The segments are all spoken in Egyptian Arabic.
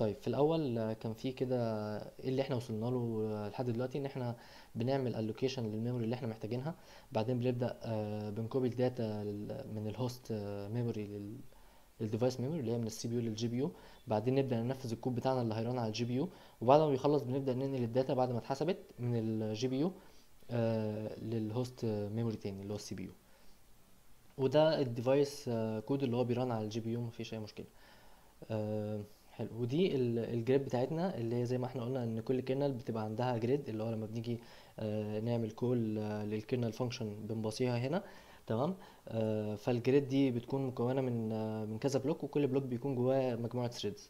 طيب في الاول آه، كان في كده ايه اللي احنا وصلنا له آه، لحد دلوقتي ان احنا بنعمل الوكيشن للميموري اللي احنا محتاجينها بعدين بنبدا آه، بنكوبي الداتا لل- من الهوست ميموري للديفايس ميموري اللي هي من السي بي يو للجي بي يو بعدين نبدا ننفذ الكود بتاعنا اللي هيرن على الجي بي يو وبعد ما بيخلص بنبدا ننقل الداتا بعد ما اتحسبت من الجي بي يو للهوست ميموري تاني اللي هو السي بي يو وده الديفايس آه، كود اللي هو بيرن على الجي بي يو مفيش اي مشكله آه، حلو ودي ال- الجريد بتاعتنا اللي هي زي ما احنا قلنا ان كل كيرنل بتبقى عندها جريد اللي هو لما بنيجي آه، نعمل كول للكيرنل فانكشن بنبصيها هنا تمام آه، فالجريد دي بتكون مكونه من آه، من كذا بلوك وكل بلوك بيكون جواه مجموعه ثريدز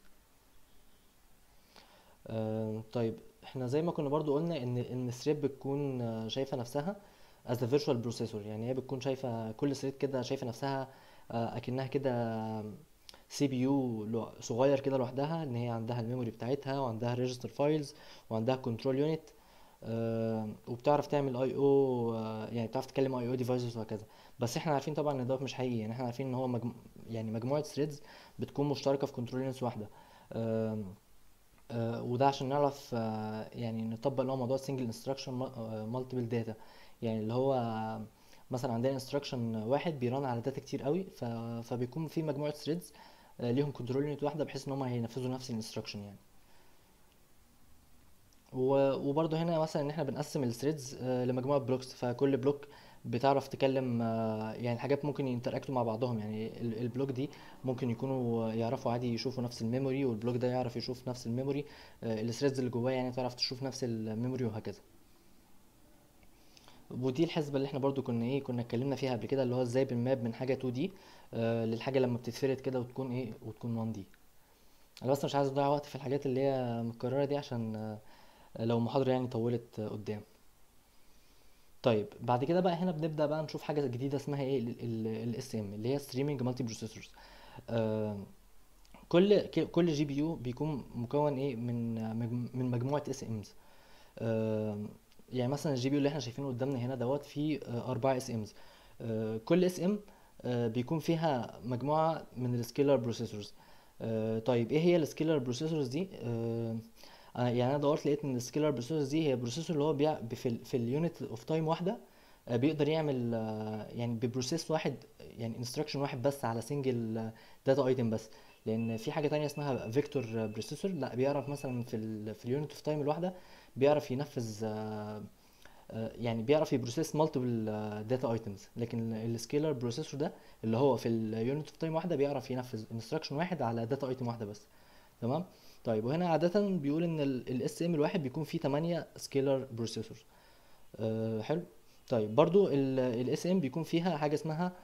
طيب احنا زي ما كنا برضو قلنا ان ان الثريد بتكون آه، شايفه نفسها as a virtual processor يعني هي بتكون شايفه كل ثريد كده شايفه نفسها آه، اكنها كده سي بي يو صغير كده لوحدها ان هي عندها الميموري بتاعتها وعندها ريجستر فايلز وعندها كنترول يونت وبتعرف تعمل اي او يعني بتعرف تكلم اي او ديفايسز وهكذا بس احنا عارفين طبعا ان ده مش حقيقي يعني احنا عارفين ان هو مجم... يعني مجموعه ثريدز بتكون مشتركه في كنترول يونت واحده آم، آه، وده عشان نعرف آه، يعني نطبق اللي هو موضوع السنجل انستراكشن مالتيبل داتا يعني اللي هو مثلا عندنا انستراكشن واحد بيران على داتا كتير قوي ف... فبيكون في مجموعه ثريدز ليهم كنترول يونت واحده بحيث ان هم هينفذوا نفس الانستراكشن يعني و- وبرضه هنا مثلا ان احنا بنقسم الثريدز لمجموعه بلوكس فكل بلوك بتعرف تكلم آه، يعني حاجات ممكن ينتراكتوا مع بعضهم يعني ال- البلوك دي ممكن يكونوا يعرفوا عادي يشوفوا نفس الميموري والبلوك ده يعرف يشوف نفس الميموري الثريدز اللي جواه يعني تعرف تشوف نفس الميموري وهكذا ودي الحسبة اللي احنا برضو كنا ايه كنا اتكلمنا فيها قبل كده اللي هو ازاي بنماب من حاجة 2 دي آه للحاجة لما بتتفرد كده وتكون ايه وتكون 1 دي انا بس مش عايز اضيع وقت في الحاجات اللي هي متكررة دي عشان آه لو المحاضرة يعني طولت آه قدام طيب بعد كده بقى هنا بنبدأ بقى نشوف حاجة جديدة اسمها ايه الاس ام اللي هي ستريمينج مالتي بروسيسورز كل ك- كل جي بي يو بيكون مكون ايه من مج- من مجموعة اس امز يعني مثلا الجي بي يو اللي احنا شايفينه قدامنا هنا دوت فيه آه، أربعة اس امز كل اس ام بيكون فيها مجموعة من السكيلر بروسيسورز طيب ايه هي السكيلر بروسيسورز دي آه، أنا يعني انا دورت لقيت ان السكيلر بروسيسورز دي هي بروسيسور اللي هو بيع في ال في اليونت اوف تايم واحدة آه، بيقدر يعمل آه، يعني ببروسيس واحد يعني انستراكشن واحد بس على سنجل داتا ايتم بس لان في حاجه تانية اسمها فيكتور بروسيسور لا بيعرف مثلا في ال في اليونت اوف تايم الواحده بيعرف ينفذ آه، آه، يعني بيعرف يبروسيس مالتيبل داتا ايتمز لكن السكيلر بروسيسور ده اللي هو في اليونت اوف تايم واحده بيعرف ينفذ انستراكشن واحد على داتا ايتم واحده بس تمام طيب وهنا عاده بيقول ان الاس ام الواحد بيكون فيه 8 سكيلر بروسيسور أه حلو طيب برضو الاس ام بيكون فيها حاجه اسمها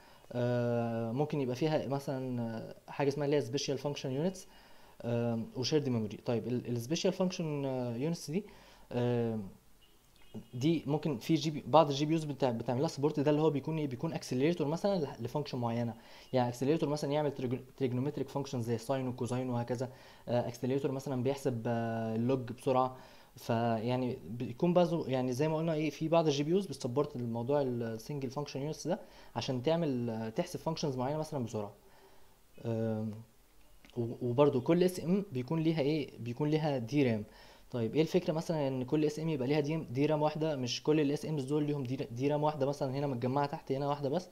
أه ممكن يبقى فيها مثلا آه، حاجه اسمها اللي هي سبيشال فانكشن يونتس وشيرد ميموري طيب السبيشال فانكشن يونتس دي آه، دي ممكن في جي بي بعض الجي بي يوز بتاع بتعمل لها سبورت ده اللي هو بيكون ايه بيكون اكسلريتور مثلا ل- لفانكشن معينه يعني اكسلريتور مثلا يعمل تريجنومتريك فانكشن زي ساين وكوزاين وهكذا اكسلريتور مثلا بيحسب اللوج بسرعه فيعني بيكون بعض يعني زي ما قلنا ايه في بعض الجي بي يوز بتسبورت الموضوع السنجل فانكشن يونتس ده عشان تعمل آه، تحسب فانكشنز معينه مثلا بسرعه آم، و- وبرضو كل اس ام بيكون ليها ايه بيكون ليها دي رام طيب ايه الفكره مثلا ان كل اس ام يبقى ليها دي, دي رام واحده مش كل الاس امز دول ليهم دي, دي رام واحده مثلا هنا متجمعه تحت هنا واحده بس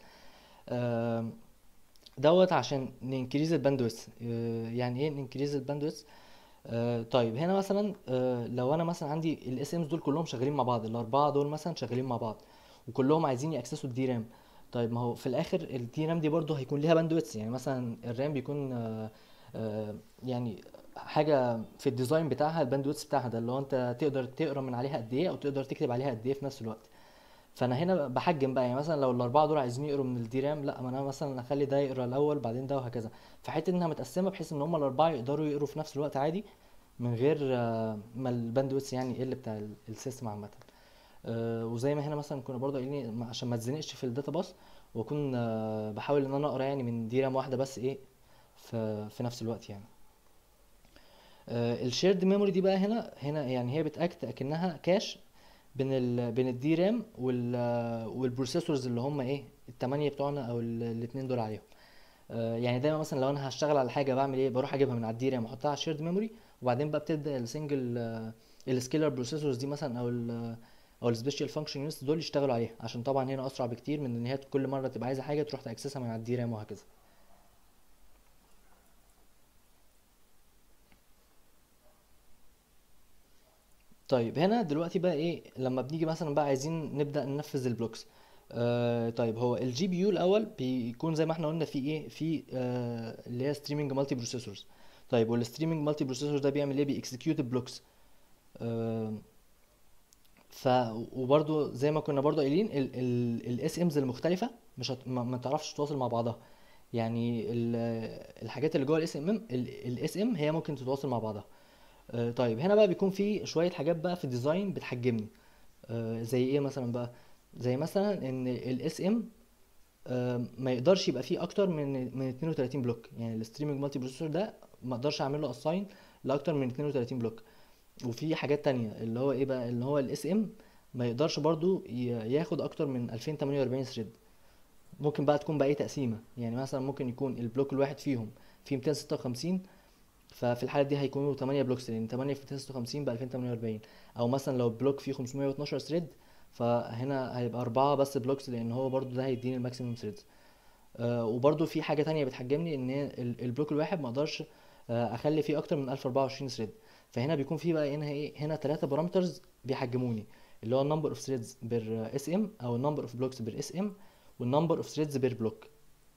آم، دوت عشان ننكريز الباندويث يعني ايه ننكريز الباندويث آه طيب هنا مثلا آه لو انا مثلا عندي الاس امز دول كلهم شغالين مع بعض الاربعه دول مثلا شغالين مع بعض وكلهم عايزين ياكسسوا الدي رام طيب ما هو في الاخر الدي رام دي برضه هيكون ليها باندويث يعني مثلا الرام بيكون آه آه يعني حاجه في الديزاين بتاعها الباندويث بتاعها ده اللي هو انت تقدر تقرا من عليها قد ايه او تقدر تكتب عليها قد ايه في نفس الوقت فانا هنا بحجم بقى يعني مثلا لو الاربعه دول عايزين يقروا من الدي رام لا ما انا مثلا اخلي ده يقرا الاول بعدين ده وهكذا فحته انها متقسمه بحيث ان هم الاربعه يقدروا يقروا في نفس الوقت عادي من غير آه، ما الباندويث يعني يقل بتاع ال- السيستم عامه آه، وزي ما هنا مثلا كنا برضه قايلين عشان ما اتزنقش في الداتا باس واكون آه، بحاول ان انا اقرا يعني من دي رام واحده بس ايه في في نفس الوقت يعني الشيرد ميموري دي بقى هنا هنا يعني هي بتاكت اكنها كاش بين ال بين الدي رام وال والبروسيسورز اللي هم ايه التمانية بتوعنا او ال- الاتنين دول عليهم آه، يعني دايما مثلا لو انا هشتغل على حاجه بعمل ايه بروح اجيبها من على الدي رام واحطها على الشيرد ميموري وبعدين بقى بتبدا السنجل السكيلر بروسيسورز دي مثلا او ال او السبيشال فانكشن يونتس دول يشتغلوا عليها عشان طبعا هنا اسرع بكتير من ان هي كل مره تبقى عايزه حاجه تروح تاكسسها من على الدي رام وهكذا طيب هنا دلوقتي بقى ايه لما بنيجي مثلا بقى عايزين نبدا ننفذ البلوكس آه طيب هو الجي بي يو الاول بيكون زي ما احنا قلنا في ايه في آه اللي هي ستريمنج مالتي بروسيسورز طيب والستريمنج مالتي بروسيسور ده بيعمل ايه بيكسكيوت البلوكس آه ف وبرده زي ما كنا برضو قايلين الاس امز المختلفه مش هت... ما, ما تعرفش تتواصل مع بعضها يعني ال... الحاجات اللي جوه الاس ام ام الاس ام هي ممكن تتواصل مع بعضها آه، طيب هنا بقى بيكون في شويه حاجات بقى في الديزاين بتحجمني آه، زي ايه مثلا بقى زي مثلا ان الاس ام ما يقدرش يبقى فيه اكتر من من 32 بلوك يعني الستريمنج مالتي بروسيسور ده ما اقدرش اعمل له اساين لاكتر من 32 بلوك وفي حاجات تانية اللي هو ايه بقى اللي هو الاس ام ما يقدرش برضو ي- ياخد اكتر من 2048 ثريد ممكن بقى تكون بقى ايه تقسيمه يعني مثلا ممكن يكون البلوك الواحد فيهم فيه 256 ففي الحالة دي هيكونوا 8 بلوكس لان 8 في 256 ب 2048 او مثلا لو بلوك فيه 512 ثريد فهنا هيبقى 4 بس بلوكس لان هو برضو ده هيديني الماكسيمم ثريدز آه وبرضو في حاجة تانية بتحجمني ان ال- البلوك الواحد ما اقدرش آه اخلي فيه اكتر من 1024 ثريد فهنا بيكون في بقى هنا ايه هنا ثلاثة بارامترز بيحجموني اللي هو النمبر اوف ثريدز بير اس ام او النمبر اوف بلوكس بير اس ام والنمبر اوف ثريدز بير بلوك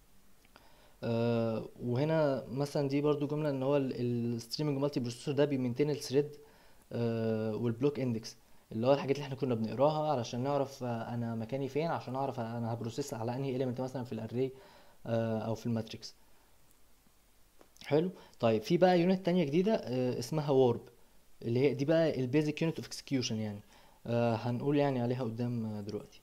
آه وهنا مثلا دي برضو جملة ان هو الستريمنج مالتي بروسيسور ده بيمنتين الثريد آه والبلوك اندكس اللي هو الحاجات اللي احنا كنا بنقراها علشان نعرف آه انا مكاني فين عشان اعرف انا هبروسيس على انهي اليمنت مثلا في الاري آه او في الماتريكس حلو طيب في بقى يونت تانية جديدة آه اسمها وورب اللي هي دي بقى البيزك يونت اوف اكسكيوشن يعني آه هنقول يعني عليها قدام آه، دلوقتي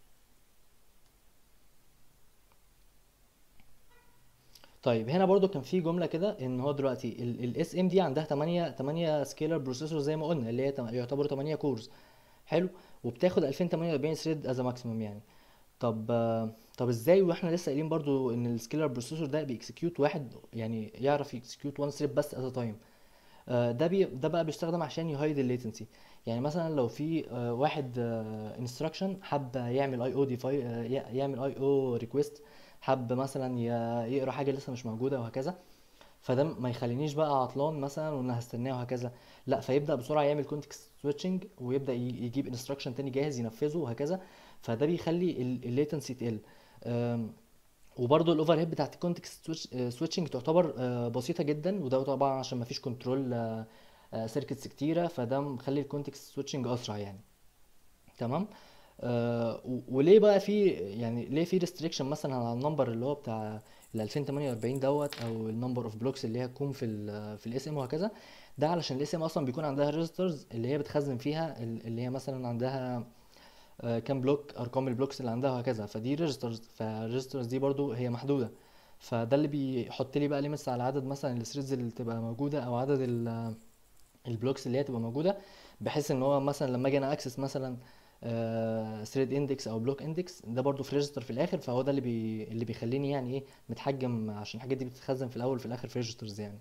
طيب هنا برضو كان في جمله كده ان هو دلوقتي الاس ام دي عندها 8 8 سكيلر بروسيسور زي ما قلنا اللي هي تم- يعتبروا 8 كورز حلو وبتاخد 2048 ثريد از ماكسيمم يعني طب آه، طب ازاي واحنا لسه قايلين برضو ان السكيلر بروسيسور ده بيكسكيوت واحد يعني يعرف يكسكيوت 1 ثريد بس ات تايم ده بي ده بقى بيستخدم عشان يهايد الليتنسي يعني مثلا لو في آه، واحد انستراكشن حب يعمل اي او ديفاي يعمل اي او ريكويست حب مثلا ي- يقرا حاجه لسه مش موجوده وهكذا فده ما يخلينيش بقى عطلان مثلا وان هستناه وهكذا لا فيبدا بسرعه يعمل كونتكست سويتشنج ويبدا ي- يجيب انستراكشن تاني جاهز ينفذه وهكذا فده بيخلي الليتنسي تقل أم، وبرضه الاوفر هيد بتاعت الكونتكست سويتشنج تعتبر آه، بسيطه جدا وده طبعا عشان ما فيش كنترول سيركتس كتيره فده مخلي الكونتكست سويتشنج اسرع يعني تمام آه و- وليه بقى في يعني ليه في ريستريكشن مثلا على النمبر اللي هو بتاع ال 2048 دوت او النمبر اوف بلوكس اللي هي هتكون في ال في الاس ام وهكذا ده علشان الاس ام اصلا بيكون عندها ريجسترز اللي هي بتخزن فيها ال- اللي هي مثلا عندها آه، كام بلوك ارقام البلوكس اللي عندها وهكذا فدي ريجسترز فالريجسترز دي برضو هي محدوده فده اللي بيحط لي بقى ليميتس على عدد مثلا الثريدز اللي تبقى موجوده او عدد ال البلوكس اللي هي تبقى موجوده بحيث ان هو مثلا لما اجي انا اكسس مثلا ثريد اندكس او بلوك اندكس ده برضو في ريجستر في الاخر فهو ده اللي بي اللي بيخليني يعني ايه متحجم عشان الحاجات دي بتتخزن في الاول وفي الاخر في ريجسترز يعني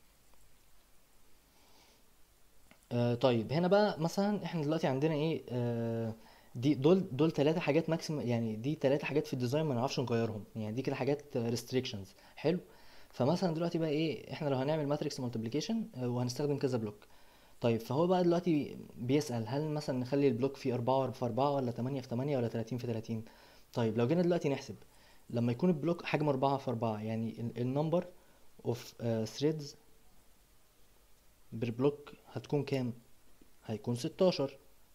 آه طيب هنا بقى مثلا احنا دلوقتي عندنا ايه آه دي دول دول ثلاثة حاجات ماكسيم يعني دي ثلاثة حاجات في الديزاين ما نعرفش نغيرهم يعني دي كده حاجات ريستريكشنز حلو فمثلا دلوقتي بقى ايه احنا لو هنعمل ماتريكس مالتيبليكيشن وهنستخدم كذا بلوك طيب فهو بقى دلوقتي بيسأل هل مثلا نخلي البلوك فيه أربعة في أربعة ولا تمانية في تمانية ولا تلاتين في تلاتين طيب لو جينا دلوقتي نحسب لما يكون البلوك حجم أربعة في أربعة يعني النمبر اوف ثريدز بير بلوك هتكون كام؟ هيكون ستاشر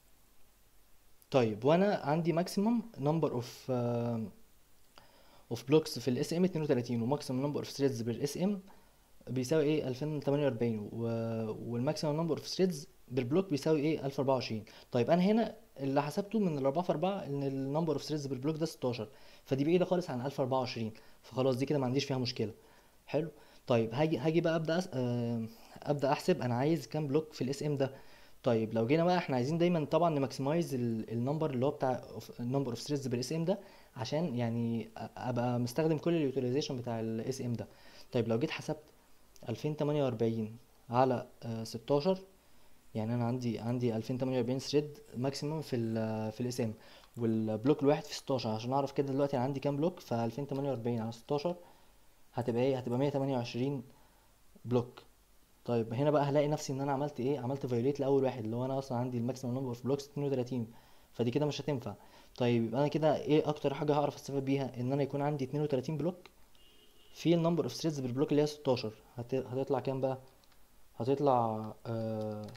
طيب وانا عندي ماكسيمم نمبر اوف اوف بلوكس في الاس ام 32 وماكسيمم نمبر اوف ثريدز بالاس ام بيساوي ايه 2048 و... والماكسيمم نمبر اوف ثريدز بالبلوك بيساوي ايه 1024 طيب انا هنا اللي حسبته من ال 4 في 4 ان النمبر اوف ثريدز بالبلوك ده 16 فدي بعيده خالص عن 1024 فخلاص دي كده ما عنديش فيها مشكله حلو طيب هاجي هاجي بقى ابدا أس... آه، ابدا احسب انا عايز كام بلوك في الاس ام ده طيب لو جينا بقى احنا عايزين دايما طبعا نماكسمايز النمبر اللي هو بتاع النمبر اوف ثريدز بالاس ام ده عشان يعني أ- ابقى مستخدم كل اليوتيلايزيشن بتاع الاس ام ده طيب لو جيت حسبت 2048 على آه، 16 يعني انا عندي عندي 2048 ثريد ماكسيمم في ال في الاس ام والبلوك الواحد في 16 عشان اعرف كده دلوقتي انا عندي كام بلوك ف 2048 على 16 هتبقى ايه هتبقى 128 بلوك طيب هنا بقى هلاقي نفسي ان انا عملت ايه عملت فايوليت لاول واحد اللي هو انا اصلا عندي الماكسيمم نمبر اوف بلوكس 32 فدي كده مش هتنفع طيب يبقى انا كده ايه اكتر حاجه هعرف استفاد بيها ان انا يكون عندي 32 بلوك في النمبر اوف ثريدز بالبلوك اللي هي 16 هت... هتطلع كام بقى هتطلع آه...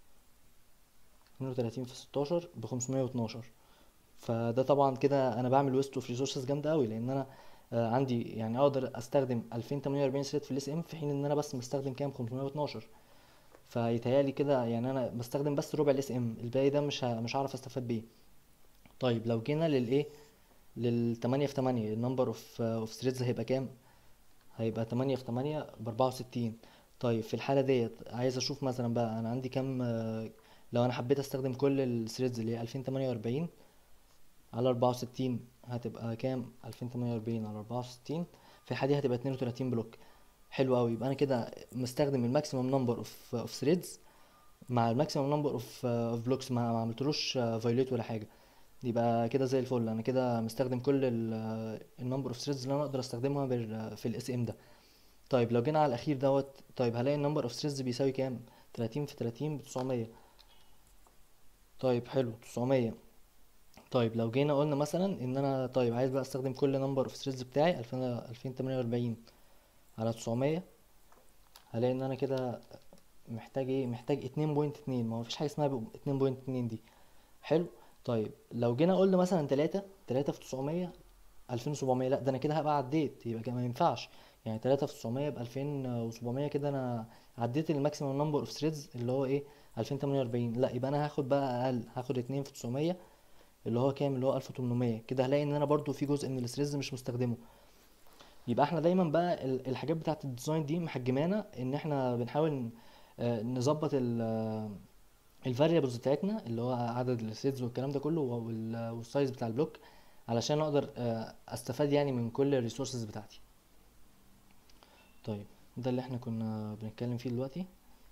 32 في 16 ب 512 فده طبعا كده انا بعمل ويست اوف ريسورسز جامده قوي لان انا آه، عندي يعني اقدر استخدم 2048 ثريد في الاس ام في حين ان انا بس مستخدم كام 512 فيتهيألي كده يعني انا بستخدم بس ربع الاس ام الباقي ده مش ه... مش هعرف استفاد بيه طيب لو جينا للايه لل 8 في 8 النمبر اوف اوف ثريدز هيبقى كام هيبقى 8 في 8 ب 64 طيب في الحالة ديت عايز اشوف مثلا بقى انا عندي كام آه، لو انا حبيت استخدم كل الثريدز اللي هي 2048 على 64 هتبقى كام 2048 على 64 في الحالة دي هتبقى 32 بلوك حلو قوي يبقى انا كده مستخدم الماكسيمم نمبر اوف اوف ثريدز مع الماكسيمم نمبر اوف اوف بلوكس ما ما عملتلوش فايوليت ولا حاجة يبقى كده زي الفل انا كده مستخدم كل النمبر اوف ثريدز اللي انا اقدر استخدمها بال- في الاس ام ده طيب لو جينا على الاخير دوت طيب هلاقي النمبر اوف ثريدز بيساوي كام 30 في 30 ب 900 طيب حلو 900 طيب لو جينا قلنا مثلا ان انا طيب عايز بقى استخدم كل نمبر اوف ثريدز بتاعي 2000 2048 على 900 هلاقي ان انا كده محتاج ايه محتاج 2.2 ما هو مفيش حاجه اسمها ب- 2.2 دي حلو طيب لو جينا قلنا مثلا 3 3 في 900 2700 لا ده انا كده هبقى عديت يبقى كده ما ينفعش يعني 3 في 900 ب 2700 كده انا عديت الماكسيمم نمبر اوف ثريدز اللي هو ايه 2048 لا يبقى انا هاخد بقى اقل هاخد 2 في 900 اللي هو كام اللي هو 1800 كده هلاقي ان انا برضو في جزء من الثريدز مش مستخدمه يبقى احنا دايما بقى ال- الحاجات بتاعه الديزاين دي محجمانا ان احنا بنحاول ن- آه، نظبط الفاريبلز بتاعتنا اللي هو عدد الثريدز والكلام ده كله وال- والسايز بتاع البلوك علشان اقدر آه، استفاد يعني من كل الريسورسز بتاعتي طيب ده اللي احنا كنا بنتكلم فيه دلوقتي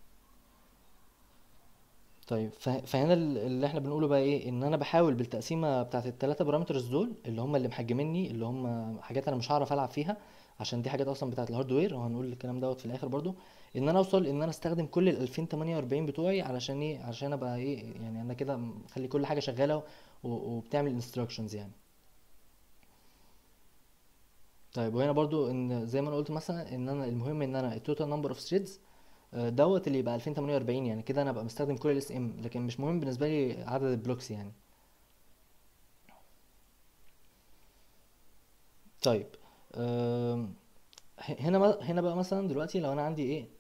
طيب فه- فهنا ال- اللي احنا بنقوله بقى ايه ان انا بحاول بالتقسيمه بتاعت الثلاثه بارامترز دول اللي هم اللي محجميني اللي هم حاجات انا مش هعرف العب فيها عشان دي حاجات اصلا بتاعت الهاردوير وهنقول الكلام دوت في الاخر برضو ان انا اوصل ان انا استخدم كل ال 2048 بتوعي علشان ايه علشان ابقى ايه يعني انا كده مخلي كل حاجه شغاله و- وبتعمل انستراكشنز يعني طيب وهنا برضو ان زي ما انا قلت مثلا ان انا المهم ان انا التوتال نمبر اوف ثريدز دوت اللي يبقى 2048 يعني كده انا ابقى مستخدم كل الاس ام لكن مش مهم بالنسبه لي عدد البلوكس يعني طيب آم، ه- هنا بقى- هنا بقى مثلا دلوقتي لو انا عندي ايه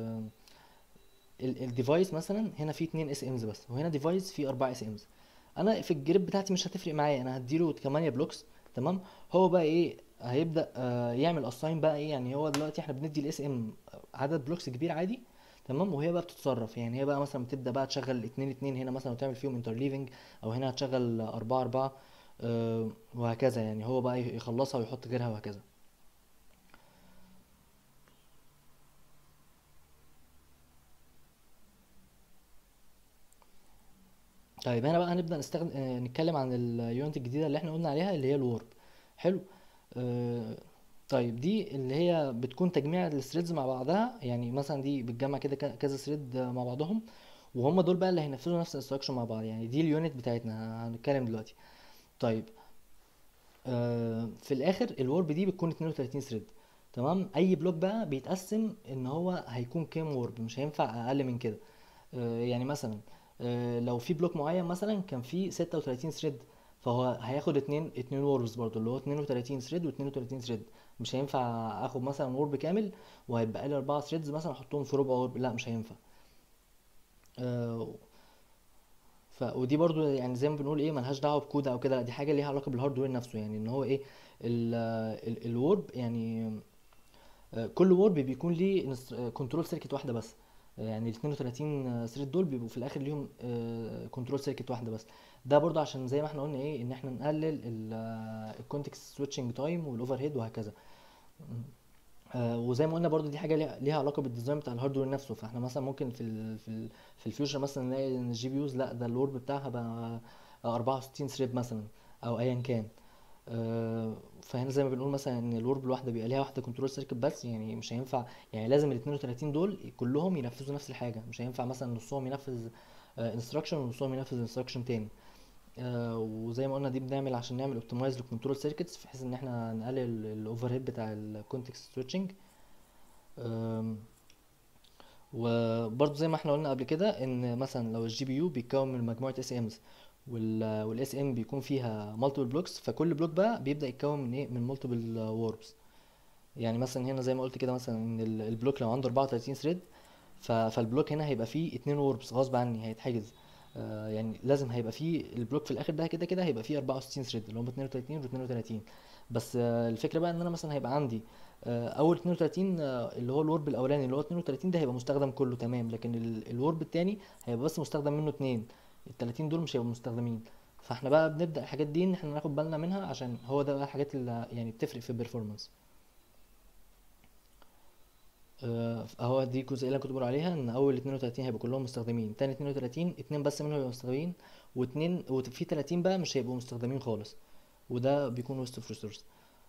الديفايس مثلا هنا فيه اتنين اس امز بس وهنا ديفايس فيه اربع اس امز انا في الجريب بتاعتي مش هتفرق معايا انا هديله 8 بلوكس تمام هو بقى ايه هيبدا آه، يعمل اساين بقى ايه يعني هو دلوقتي احنا بندي الاس ام عدد بلوكس كبير عادي تمام وهي بقى بتتصرف يعني هي بقى مثلا بتبدا بقى تشغل اتنين اتنين هنا مثلا وتعمل فيهم انترليفنج او هنا هتشغل اربعة اربعة آه، وهكذا يعني هو بقى يخلصها ويحط غيرها وهكذا طيب هنا بقى هنبدأ نستخدم آه، نتكلم عن اليونت الجديدة اللي احنا قلنا عليها اللي هي الورب حلو آه، طيب دي اللي هي بتكون تجميع الثريدز مع بعضها يعني مثلا دي بتجمع كده ك- كذا ثريد مع بعضهم وهم دول بقى اللي هينفذوا نفس الانستراكشن مع بعض يعني دي اليونت بتاعتنا هنتكلم دلوقتي طيب آه، في الاخر الورب دي بتكون 32 ثريد تمام اي بلوك بقى بيتقسم ان هو هيكون كام وورب مش هينفع اقل من كده آه، يعني مثلا آه، لو في بلوك معين مثلا كان فيه 36 ثريد فهو هياخد اتنين اتنين ووربز برضو اللي هو 32 ثريد و32 ثريد مش هينفع اخد مثلا وورب كامل وهيبقى لي اربعة ثريدز مثلا احطهم في ربع وورب لا مش هينفع آه، ف ودي برضو يعني زي ما بنقول ايه ملهاش دعوه بكود او كده لا دي حاجه ليها علاقه بالهاردوير نفسه يعني ان هو ايه ال ال الورب يعني آه، كل وورد بيكون ليه كنترول سيركت واحده بس آه، يعني ال 32 ثريد دول بيبقوا في الاخر ليهم كنترول سيركت واحده بس ده برضه عشان زي ما احنا قلنا ايه ان احنا نقلل الكونتكست سويتشنج تايم والاوفر هيد وهكذا آه، وزي ما قلنا برضو دي حاجه ليها ليها علاقه بالديزاين بتاع الهاردوير نفسه فاحنا مثلا ممكن في ال في ال في الفيوتشر مثلا نلاقي ان الجي بي يوز لا ده الورب بتاعها بقى 64 ثريد مثلا او ايا كان آه، فهنا زي ما بنقول مثلا ان الورب الواحده بيبقى ليها واحده كنترول سيركت بس يعني مش هينفع يعني لازم ال 32 دول كلهم ينفذوا نفس الحاجه مش هينفع مثلا نصهم ينفذ انستراكشن ونصهم ينفذ انستراكشن تاني آه، وزي ما قلنا دي بنعمل عشان نعمل اوبتمايز للكنترول سيركتس بحيث ان احنا نقلل الاوفر هيد بتاع الكونتكست سويتشنج وبرضه زي ما احنا قلنا قبل كده ان مثلا لو الجي بي يو بيتكون من مجموعه اس امز والاس ام بيكون فيها مالتيبل بلوكس فكل بلوك بقى بيبدا يتكون من ايه من مالتيبل ووربس يعني مثلا هنا زي ما قلت كده مثلا ان ال- البلوك لو عنده 34 ثريد فالبلوك هنا هيبقى فيه اتنين ووربس غصب عني هيتحجز آه، يعني لازم هيبقى فيه البلوك في الاخر ده كده كده هيبقى فيه 64 ثريد اللي هم 32 و 32 بس آه، الفكره بقى ان انا مثلا هيبقى عندي آه، اول 32 آه، اللي هو الورب الاولاني اللي هو 32 ده هيبقى مستخدم كله تمام لكن ال- الورب التاني هيبقى بس مستخدم منه اتنين ال 30 دول مش هيبقوا مستخدمين فاحنا بقى بنبدا الحاجات دي ان احنا ناخد بالنا منها عشان هو ده بقى الحاجات اللي يعني بتفرق في البرفورمانس آه، اهو دي الجزئيه اللي انا كنت بقول عليها ان اول 32 هيبقوا كلهم مستخدمين تاني 32 اتنين بس منهم هيبقوا مستخدمين واتنين وفي 30 بقى مش هيبقوا مستخدمين خالص وده بيكون ويست اوف ريسورس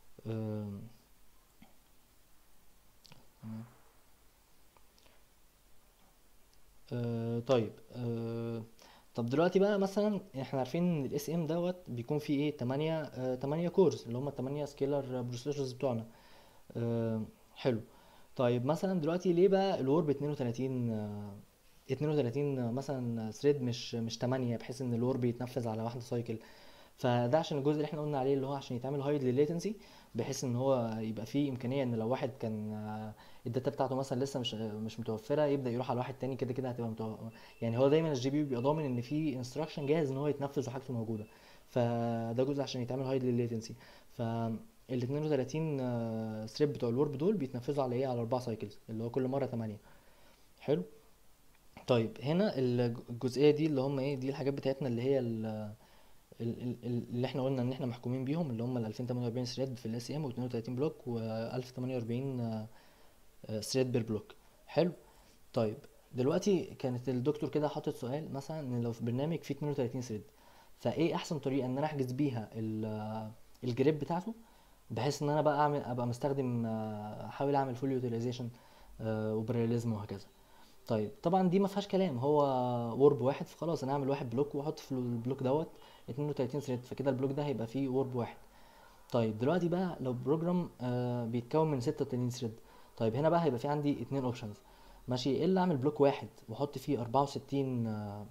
طيب آه، طب دلوقتي بقى مثلا احنا عارفين ان الاس ام دوت بيكون فيه ايه 8 آه، 8 كورز اللي هم 8 سكيلر بروسيسورز بتوعنا آه، حلو طيب مثلا دلوقتي ليه بقى الورب 32 آه، 32 مثلا ثريد مش مش 8 بحيث ان الورب يتنفذ على واحده سايكل فده عشان الجزء اللي احنا قلنا عليه اللي هو عشان يتعمل هايد للليتنسي بحيث ان هو يبقى فيه امكانيه ان لو واحد كان آه، الداتا بتاعته مثلا لسه مش مش متوفره يبدا يروح على واحد تاني كده كده هتبقى متو... يعني هو دايما الجي بي يو بيبقى ضامن ان في انستراكشن جاهز ان هو يتنفذ وحاجته موجوده فده جزء عشان يتعمل هايد للليتنسي ف ال 32 ثريد بتوع الورب دول بيتنفذوا على ايه على اربع سايكلز اللي هو كل مره 8 حلو طيب هنا الج- الجزئيه دي اللي هم ايه دي الحاجات بتاعتنا اللي هي ال ال- ال- ال- اللي احنا قلنا ان احنا محكومين بيهم اللي هم ال 2048 ثريد في الاس ام و32 بلوك و 1048 ثريد بير بلوك حلو طيب دلوقتي كانت الدكتور كده حاطط سؤال مثلا ان لو في برنامج فيه 32 ثريد فايه احسن طريقه ان انا احجز بيها ال- الجريب بتاعته بحيث ان انا بقى اعمل ابقى مستخدم آه، احاول اعمل فول يوتيلايزيشن وباراليزم وهكذا طيب طبعا دي ما فيهاش كلام هو وورب واحد فخلاص انا اعمل واحد بلوك واحط في البلوك دوت 32 ثريد فكده البلوك ده هيبقى فيه وورب واحد طيب دلوقتي بقى لو بروجرام آه بيتكون من 36 ثريد طيب هنا بقى هيبقى في عندي اتنين اوبشنز ماشي ايه اللي اعمل بلوك واحد واحط فيه 64 آه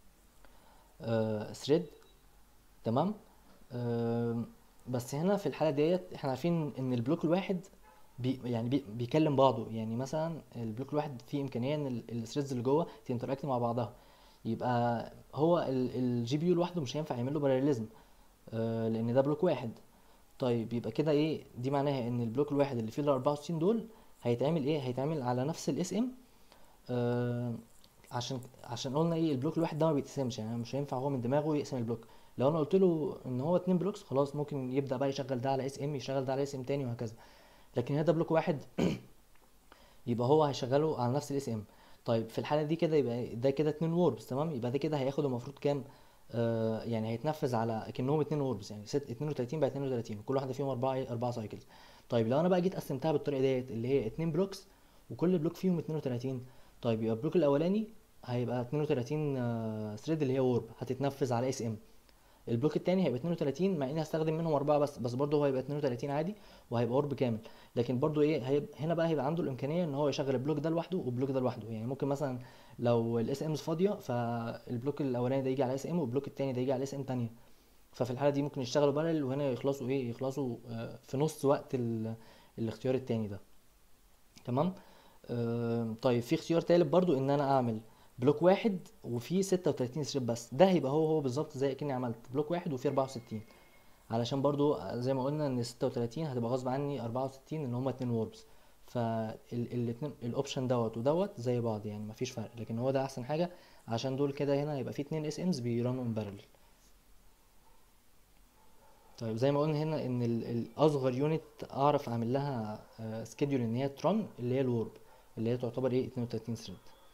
آه ثريد تمام آم، بس هنا في الحالة ديت احنا عارفين ان البلوك الواحد بي يعني بي بيكلم بعضه يعني مثلا البلوك الواحد فيه امكانية ان الثريدز اللي جوه تنتراكت مع بعضها يبقى هو الجي بي يو لوحده مش هينفع يعمل له باراليزم لان ده بلوك واحد طيب يبقى كده ايه دي معناها ان البلوك الواحد اللي فيه ال 64 دول هيتعمل ايه هيتعمل على نفس الاس ام آه عشان عشان قلنا ايه البلوك الواحد ده ما بيتقسمش يعني مش هينفع هو من دماغه يقسم البلوك لو انا قلت له ان هو اتنين بلوكس خلاص ممكن يبدا بقى يشغل ده على اس ام يشغل ده على اس ام تاني وهكذا لكن هنا ده بلوك واحد يبقى هو هيشغله على نفس الاس ام طيب في الحاله دي كده يبقى ده كده اتنين ووربس تمام يبقى ده كده هياخد المفروض كام آه يعني هيتنفذ على كأنهم اتنين ووربس يعني ست 32 بقى 32 وكل واحده فيهم اربعه ايه اربعه سايكلز طيب لو انا بقى جيت قسمتها بالطريقه ديت اللي هي اتنين بلوكس وكل بلوك فيهم 32 طيب يبقى البلوك الاولاني هيبقى 32 ثريد اللي هي وورب هتتنفذ على اس ام البلوك التاني هيبقى 32 مع اني هستخدم منهم اربعه بس بس برضه هو هيبقى 32 عادي وهيبقى قرب كامل لكن برضه ايه هيبقى هنا بقى هيبقى عنده الامكانيه ان هو يشغل البلوك ده لوحده والبلوك ده لوحده يعني ممكن مثلا لو الاس امز فاضيه فالبلوك الاولاني ده يجي على اس ام والبلوك التاني ده يجي على اس ام تانيه ففي الحاله دي ممكن يشتغلوا بارل وهنا يخلصوا ايه يخلصوا آه، في نص وقت ال- الاختيار التاني ده تمام آه، طيب في اختيار تالت برضو ان انا اعمل بلوك واحد وفيه 36 ثريد بس ده هيبقى هو هو بالظبط زي كأني عملت بلوك واحد وفيه 64 علشان برضو زي ما قلنا ان 36 هتبقى غصب عني 64 ان هما اتنين ووربس فالاتنين الاوبشن دوت ودوت زي بعض يعني مفيش فرق لكن هو ده احسن حاجه عشان دول كده هنا هيبقى فيه اتنين اس امز بيرانوا ان بارل طيب زي ما قلنا هنا ان ال- الاصغر يونت اعرف اعمل لها سكيدول ان هي ترن اللي هي الورب اللي هي تعتبر ايه 32 ثريد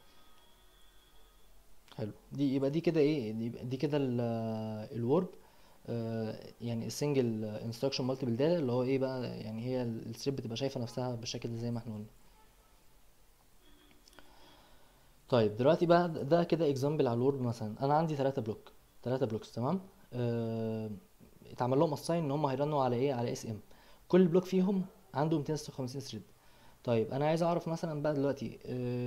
حلو دي يبقى دي كده ايه دي, دي كده الورب يعني السنجل انستراكشن مالتيبل داتا اللي هو ايه بقى يعني هي الثريد بتبقى شايفه نفسها بالشكل ده زي ما احنا قلنا طيب دلوقتي بقى ده ده كده اكزامبل على الوورد مثلا انا عندي ثلاثة بلوك ثلاثة بلوكس تمام آه، اتعمل لهم اساين ان هم هيرنوا على ايه على اس ام كل بلوك فيهم عنده 256 ثريد طيب انا عايز اعرف مثلا بقى دلوقتي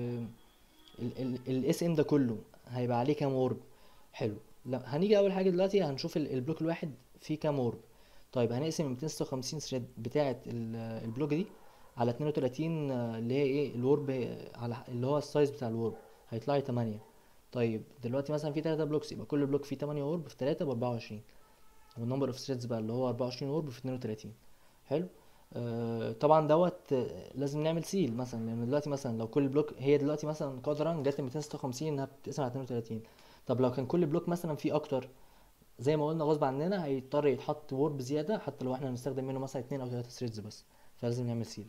الاس ام ده كله هيبقى عليه كام وورب حلو لا هنيجي اول حاجه دلوقتي هنشوف ال- البلوك الواحد فيه كام وورب طيب هنقسم ال 256 ثريد بتاعه ال- البلوك دي على 32 آه، اللي هي ايه الورب على اللي هو السايز بتاع الورب هيطلع لي 8 طيب دلوقتي مثلا في 3 بلوكس يبقى كل بلوك فيه 8 وورب في 3 ب 24 والنمبر اوف ثريدز بقى اللي هو 24 وورب في 32 حلو آه طبعا دوت آه، لازم نعمل سيل مثلا لان دلوقتي مثلا لو كل بلوك هي دلوقتي مثلا قدرا جت 256 انها بتقسم على 32 طب لو كان كل بلوك مثلا فيه اكتر زي ما قلنا غصب عننا هيضطر يتحط وورب زياده حتى لو احنا هنستخدم منه مثلا 2 او 3 ثريدز بس فلازم نعمل سيل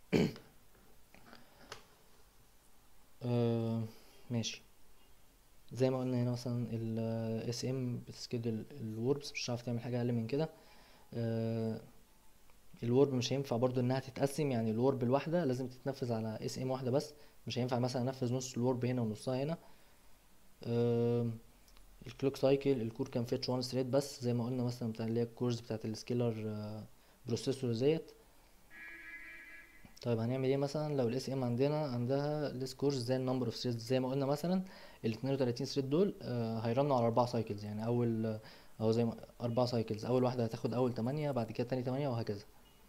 آه ماشي زي ما قلنا هنا مثلا ال SM بتسكيدول الوربس مش هتعرف تعمل حاجة أقل من كده آه، الورب مش هينفع برضو إنها تتقسم يعني الورب الواحدة لازم تتنفذ على SM واحدة بس مش هينفع مثلا أنفذ نص الورب هنا ونصها هنا آه، الكلوك سايكل الكور كان فيتش وان ثريد بس زي ما قلنا مثلا بتاع اللي هي الكورز بتاعت السكيلر بروسيسور ديت طيب هنعمل ايه مثلا لو الاس ام عندنا عندها السكورز زي النمبر اوف ثريدز زي ما قلنا مثلا ال 32 ثريد دول آه، هيرنوا على اربع سايكلز يعني اول او زي ما اربع سايكلز اول واحده هتاخد اول 8 بعد كده تاني 8 وهكذا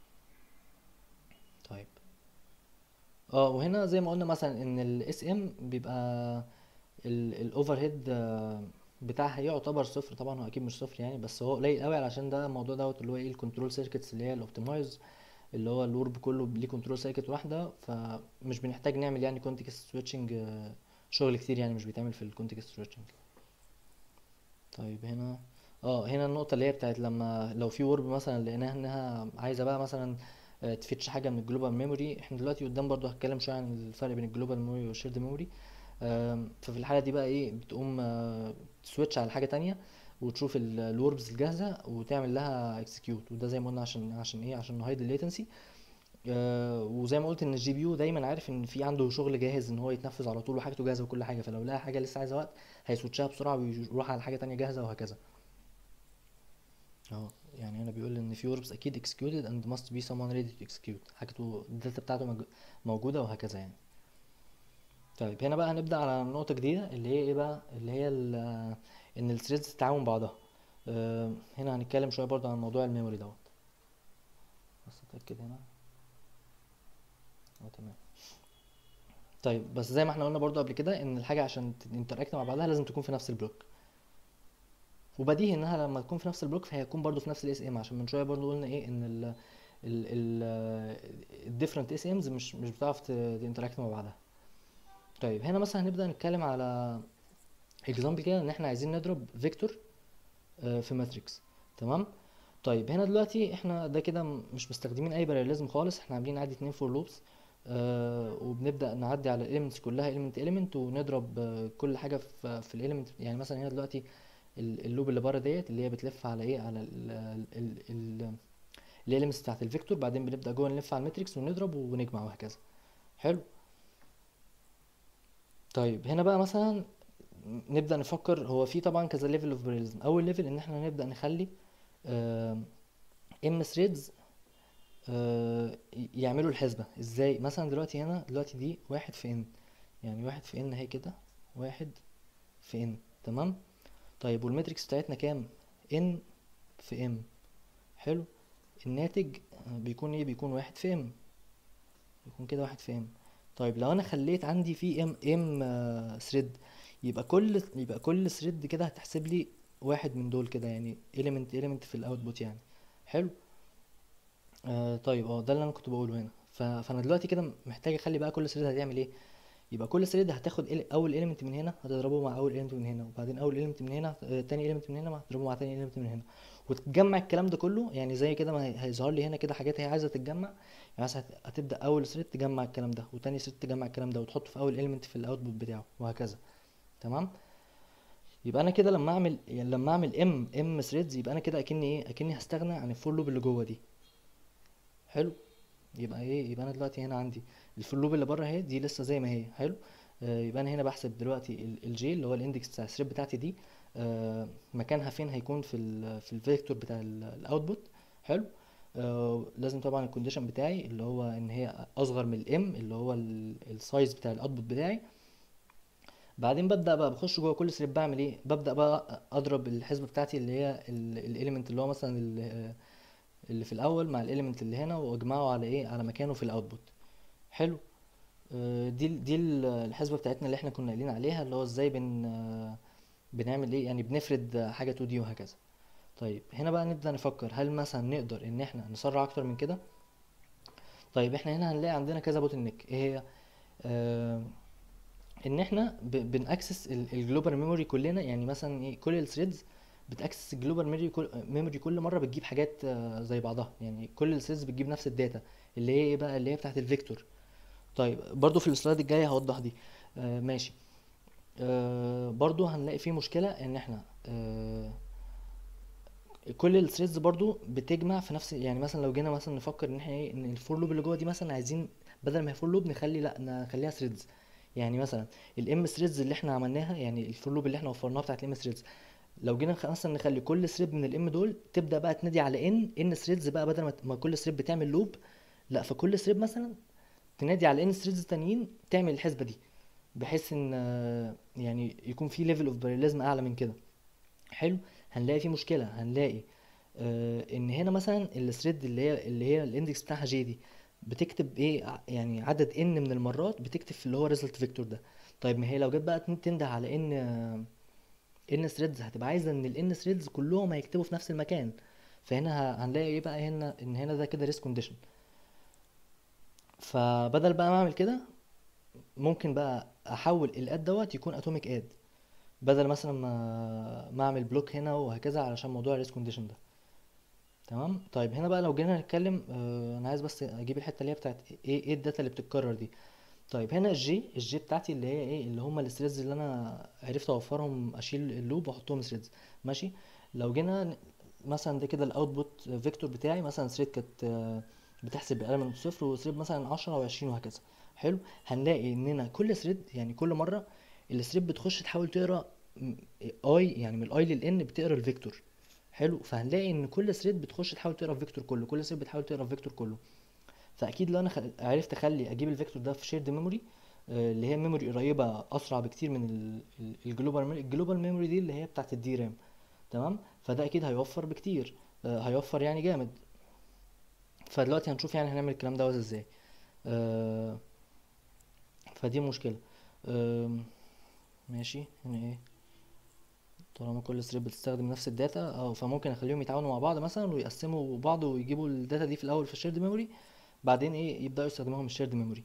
طيب اه وهنا زي ما قلنا مثلا ان الاس ام بيبقى الاوفر هيد بتاعها يعتبر صفر طبعا هو اكيد مش صفر يعني بس هو قليل قوي علشان ده الموضوع دوت اللي هو ايه الكنترول سيركتس اللي هي الاوبتمايز اللي هو الورب كله ليه كنترول سيركت واحده فمش بنحتاج نعمل يعني كونتكست سويتشنج شغل كتير يعني مش بيتعمل في الكونتكست سويتشنج طيب هنا اه هنا النقطة اللي هي بتاعت لما لو في ورب مثلا لقيناها انها عايزة بقى مثلا آه، تفتش حاجة من الجلوبال ميموري احنا دلوقتي قدام برضو هتكلم شوية عن الفرق بين الجلوبال ميموري والشيرد ميموري ففي الحالة دي بقى ايه بتقوم آه، تسويتش على حاجة تانية وتشوف الوربز الجاهزة وتعمل لها اكسكيوت وده زي ما قلنا عشان عشان ايه عشان نهايد الليتنسي آه، وزي ما قلت ان الجي بي يو دايما عارف ان في عنده شغل جاهز ان هو يتنفذ على طول وحاجته جاهزه وكل حاجه فلو لقى حاجه لسه عايزه وقت هيسويتشها بسرعه ويروح على حاجه تانية جاهزه وهكذا اهو يعني هنا بيقول ان في وربس اكيد executed and must be someone ready to execute حاجته الداتا بتاعته مج- موجوده وهكذا يعني طيب هنا بقى هنبدا على نقطه جديده اللي هي ايه بقى اللي هي ال- ان الثريدز تتعاون بعضها آه، هنا هنتكلم شويه برضه عن موضوع الميموري دوت بس اتاكد هنا اه تمام طيب بس زي ما احنا قلنا برضو قبل كده ان الحاجه عشان تنتراكت مع بعضها لازم تكون في نفس البلوك وبديهي انها لما تكون في نفس البلوك فهي هتكون برضو في نفس الاس ام عشان من شويه برضو قلنا ايه ان ال ال ال الديفرنت اس امز مش مش بتعرف تنتراكت مع بعضها طيب هنا مثلا هنبدا نتكلم على اكزامبل كده ان احنا عايزين نضرب فيكتور في ماتريكس تمام طيب هنا دلوقتي احنا ده كده م- مش مستخدمين اي باراليزم خالص احنا عاملين عادي اتنين فور لوبس آه وبنبدا نعدي على الاليمنتس كلها اليمنت اليمنت ونضرب آه كل حاجه في في الاليمنت يعني مثلا هنا دلوقتي ال- اللوب اللي بره ديت اللي هي بتلف على ايه على ال الاليمنتس بتاعت الفيكتور بعدين بنبدا جوه نلف على الماتريكس ونضرب ونجمع وهكذا حلو طيب هنا بقى مثلا نبدا نفكر هو في طبعا كذا ليفل اوف باراليزم اول ليفل ان احنا نبدا نخلي ام ثريدز يعملوا الحسبة ازاي مثلا دلوقتي هنا دلوقتي دي واحد في ان يعني واحد في ان اهي كده واحد في ان تمام طيب والماتريكس بتاعتنا كام ان في ام حلو الناتج آه، بيكون ايه بيكون واحد في ام يكون كده واحد في ام طيب لو انا خليت عندي في ام ام ثريد يبقى كل يبقى كل ثريد كده هتحسب لي واحد من دول كده يعني element element في الاوتبوت يعني حلو آه طيب اه ده اللي انا كنت بقوله هنا ف... فانا دلوقتي كده محتاج اخلي بقى كل ثريد هتعمل ايه يبقى كل ثريد هتاخد ال- اول element من هنا هتضربه مع اول element من هنا وبعدين اول element من هنا آه، تاني element من هنا هتضربه مع تاني element من هنا وتجمع الكلام ده كله يعني زي كده ما هي- هيظهر لي هنا كده حاجات هي عايزه تتجمع يعني مثلا هت- هتبدا اول ثريد تجمع الكلام ده وتاني ثريد تجمع الكلام ده وتحطه في اول element في الاوتبوت بتاعه وهكذا تمام يبقى انا كده لما اعمل يعني لما اعمل ام ام ثريدز يبقى انا كده اكني ايه اكني هستغنى عن الفور لوب اللي جوه دي حلو يبقى ايه يبقى انا دلوقتي هنا عندي الفور لوب اللي بره اهي دي لسه زي ما هي حلو آه يبقى انا هنا بحسب دلوقتي الجي اللي هو الاندكس بتاع الثريد بتاعتي دي آه مكانها فين هيكون في ال في الفيكتور بتاع الاوتبوت حلو آه لازم طبعا الكونديشن بتاعي اللي هو ان هي اصغر من الام اللي هو السايز بتاع الاوتبوت بتاعي بعدين ببدأ بقى بخش جوه كل ثريد بعمل ايه ببدأ بقى اضرب الحسبة بتاعتي اللي هي الاليمنت اللي هو مثلا ال- اللي في الاول مع الاليمنت اللي هنا واجمعه على ايه على مكانه في الاوتبوت حلو آه، دي دي ال- الحسبة بتاعتنا اللي احنا كنا قايلين عليها اللي هو ازاي بن آه، بنعمل ايه يعني بنفرد حاجة 2D وهكذا طيب هنا بقى نبدأ نفكر هل مثلا نقدر ان احنا نسرع اكتر من كده طيب احنا هنا هنلاقي عندنا كذا بوتل نيك ايه هي آه ان احنا ب- بنأكسس الجلوبال ميموري كلنا يعني مثلا ايه كل الثريدز بتأكسس الجلوبال ميموري كل ميموري كل مره بتجيب حاجات آه، زي بعضها يعني كل الثريدز بتجيب نفس الداتا اللي هي ايه بقى اللي هي بتاعت الفيكتور طيب برضو في السلايد الجايه هوضح دي آه ماشي آه برضو هنلاقي فيه مشكله ان احنا آه كل الثريدز برضو بتجمع في نفس يعني مثلا لو جينا مثلا نفكر ان احنا ايه ان الفور لوب اللي جوه دي مثلا عايزين بدل ما هي فور لوب نخلي لا نخليها ثريدز يعني مثلا الام ثريدز اللي احنا عملناها يعني الفور لوب اللي احنا وفرناها بتاعت الام ثريدز لو جينا نخ- مثلا نخلي كل ثريد من الام دول تبدا بقى تنادي على ان ان ثريدز بقى بدل ما ما كل ثريد بتعمل لوب لا فكل ثريد مثلا تنادي على ان ثريدز تانيين تعمل الحسبه دي بحيث ان آه، يعني يكون في ليفل اوف باراليزم اعلى من كده حلو هنلاقي في مشكله هنلاقي آه ان هنا مثلا الثريد اللي هي اللي هي الاندكس بتاعها جي دي بتكتب ايه ع- يعني عدد ان من المرات بتكتب في اللي هو ريزلت فيكتور ده طيب ما هي لو جت بقى تن- تنده على ان ان ثريدز هتبقى عايزه ان الان ثريدز كلهم هيكتبوا في نفس المكان فهنا ه- هنلاقي ايه بقى هنا ان هنا ده كده ريس كونديشن فبدل بقى ما اعمل كده ممكن بقى احول الاد دوت يكون اتوميك اد بدل مثلا ما ما اعمل بلوك هنا وهكذا علشان موضوع الريس كونديشن ده تمام طيب هنا بقى لو جينا نتكلم آه انا عايز بس اجيب الحته اللي هي بتاعت ايه ايه الداتا اللي بتتكرر دي طيب هنا الجي الجي بتاعتي اللي هي ايه اللي هم الثريدز اللي انا عرفت اوفرهم اشيل اللوب واحطهم ثريدز ماشي لو جينا ن- مثلا ده كده الاوتبوت فيكتور بتاعي مثلا ثريد كانت آه، بتحسب element صفر وثريد مثلا 10 او 20 وهكذا حلو هنلاقي اننا كل ثريد يعني كل مره الثريد بتخش تحاول تقرا اي يعني من الاي للان بتقرا الفيكتور حلو فهنلاقي ان كل ثريد بتخش تحاول تقرا الفيكتور كله كل ثريد بتحاول تقرا الفيكتور كله فاكيد لو انا خل... عرفت اخلي اجيب الفيكتور ده في شيرد ميموري اللي هي ميموري قريبه اسرع بكتير من الجلوبال ميموري الجلوبال ميموري دي اللي هي بتاعت الدي رام تمام فده اكيد هيوفر بكتير آه، هيوفر يعني جامد فدلوقتي هنشوف يعني هنعمل الكلام ده ازاي آه، فدي مشكله آم، ماشي هنا ايه طالما كل ثريد بتستخدم نفس الداتا اه فممكن اخليهم يتعاونوا مع بعض مثلا ويقسموا بعض ويجيبوا الداتا دي في الاول في الشيرد ميموري بعدين ايه يبداوا يستخدموها من الشيرد ميموري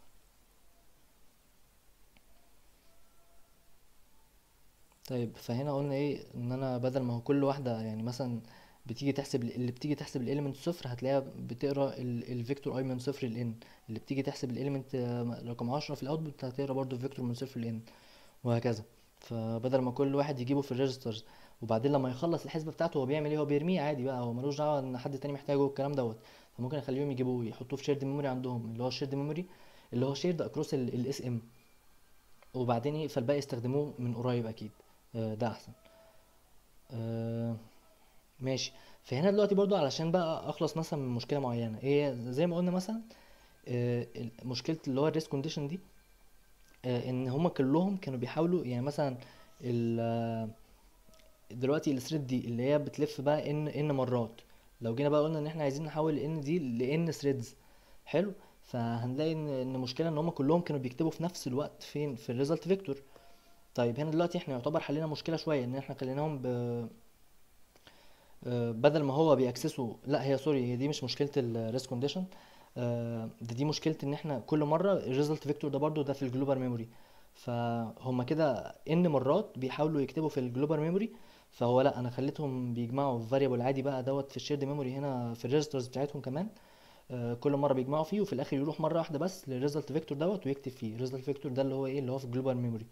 طيب فهنا قلنا ايه ان انا بدل ما هو كل واحده يعني مثلا بتيجي تحسب اللي بتيجي تحسب الاليمنت صفر هتلاقيها بتقرا الفيكتور اي من صفر لان اللي بتيجي تحسب الاليمنت رقم 10 في الاوتبوت هتقرا برضو الفيكتور من صفر لان وهكذا فبدل ما كل واحد يجيبه في الريجسترز وبعدين لما يخلص الحسبه بتاعته هو بيعمل ايه هو بيرميه عادي بقى هو ملوش دعوه ان حد تاني محتاجه الكلام دوت فممكن اخليهم يجيبوه يحطوه في شيرد ميموري عندهم اللي هو الشيرد ميموري اللي هو شيرد اكروس الاس ام وبعدين ايه فالباقي يستخدموه من قريب اكيد آه، ده احسن آه، ماشي فهنا دلوقتي برضو علشان بقى اخلص مثلا من مشكله معينه ايه زي ما قلنا مثلا آه، ال- مشكله اللي هو الريس كونديشن دي آه، ان هما كلهم كانوا بيحاولوا يعني مثلا ال- آه، دلوقتي الثريد دي اللي هي بتلف بقى ان ان مرات لو جينا بقى قلنا ان احنا عايزين نحول ان دي لان ثريدز حلو فهنلاقي ان ان المشكله ان هما كلهم كانوا بيكتبوا في نفس الوقت فين في الريزلت فيكتور طيب هنا دلوقتي احنا يعتبر حلينا مشكله شويه ان احنا خليناهم ب... آه، بدل ما هو بيأكسسوا لا هي سوري هي دي مش مشكله الريس كونديشن دي دي مشكله ان احنا كل مره الريزلت فيكتور ده برضو ده في الجلوبال ميموري فهم كده ان مرات بيحاولوا يكتبوا في الجلوبال ميموري فهو لا انا خليتهم بيجمعوا في فاريبل عادي بقى دوت في الشيرد ميموري هنا في الريجسترز بتاعتهم كمان آه، كل مره بيجمعوا فيه وفي الاخر يروح مره واحده بس للريزلت فيكتور دوت ويكتب فيه الريزلت فيكتور ده اللي هو ايه اللي هو في الجلوبال ميموري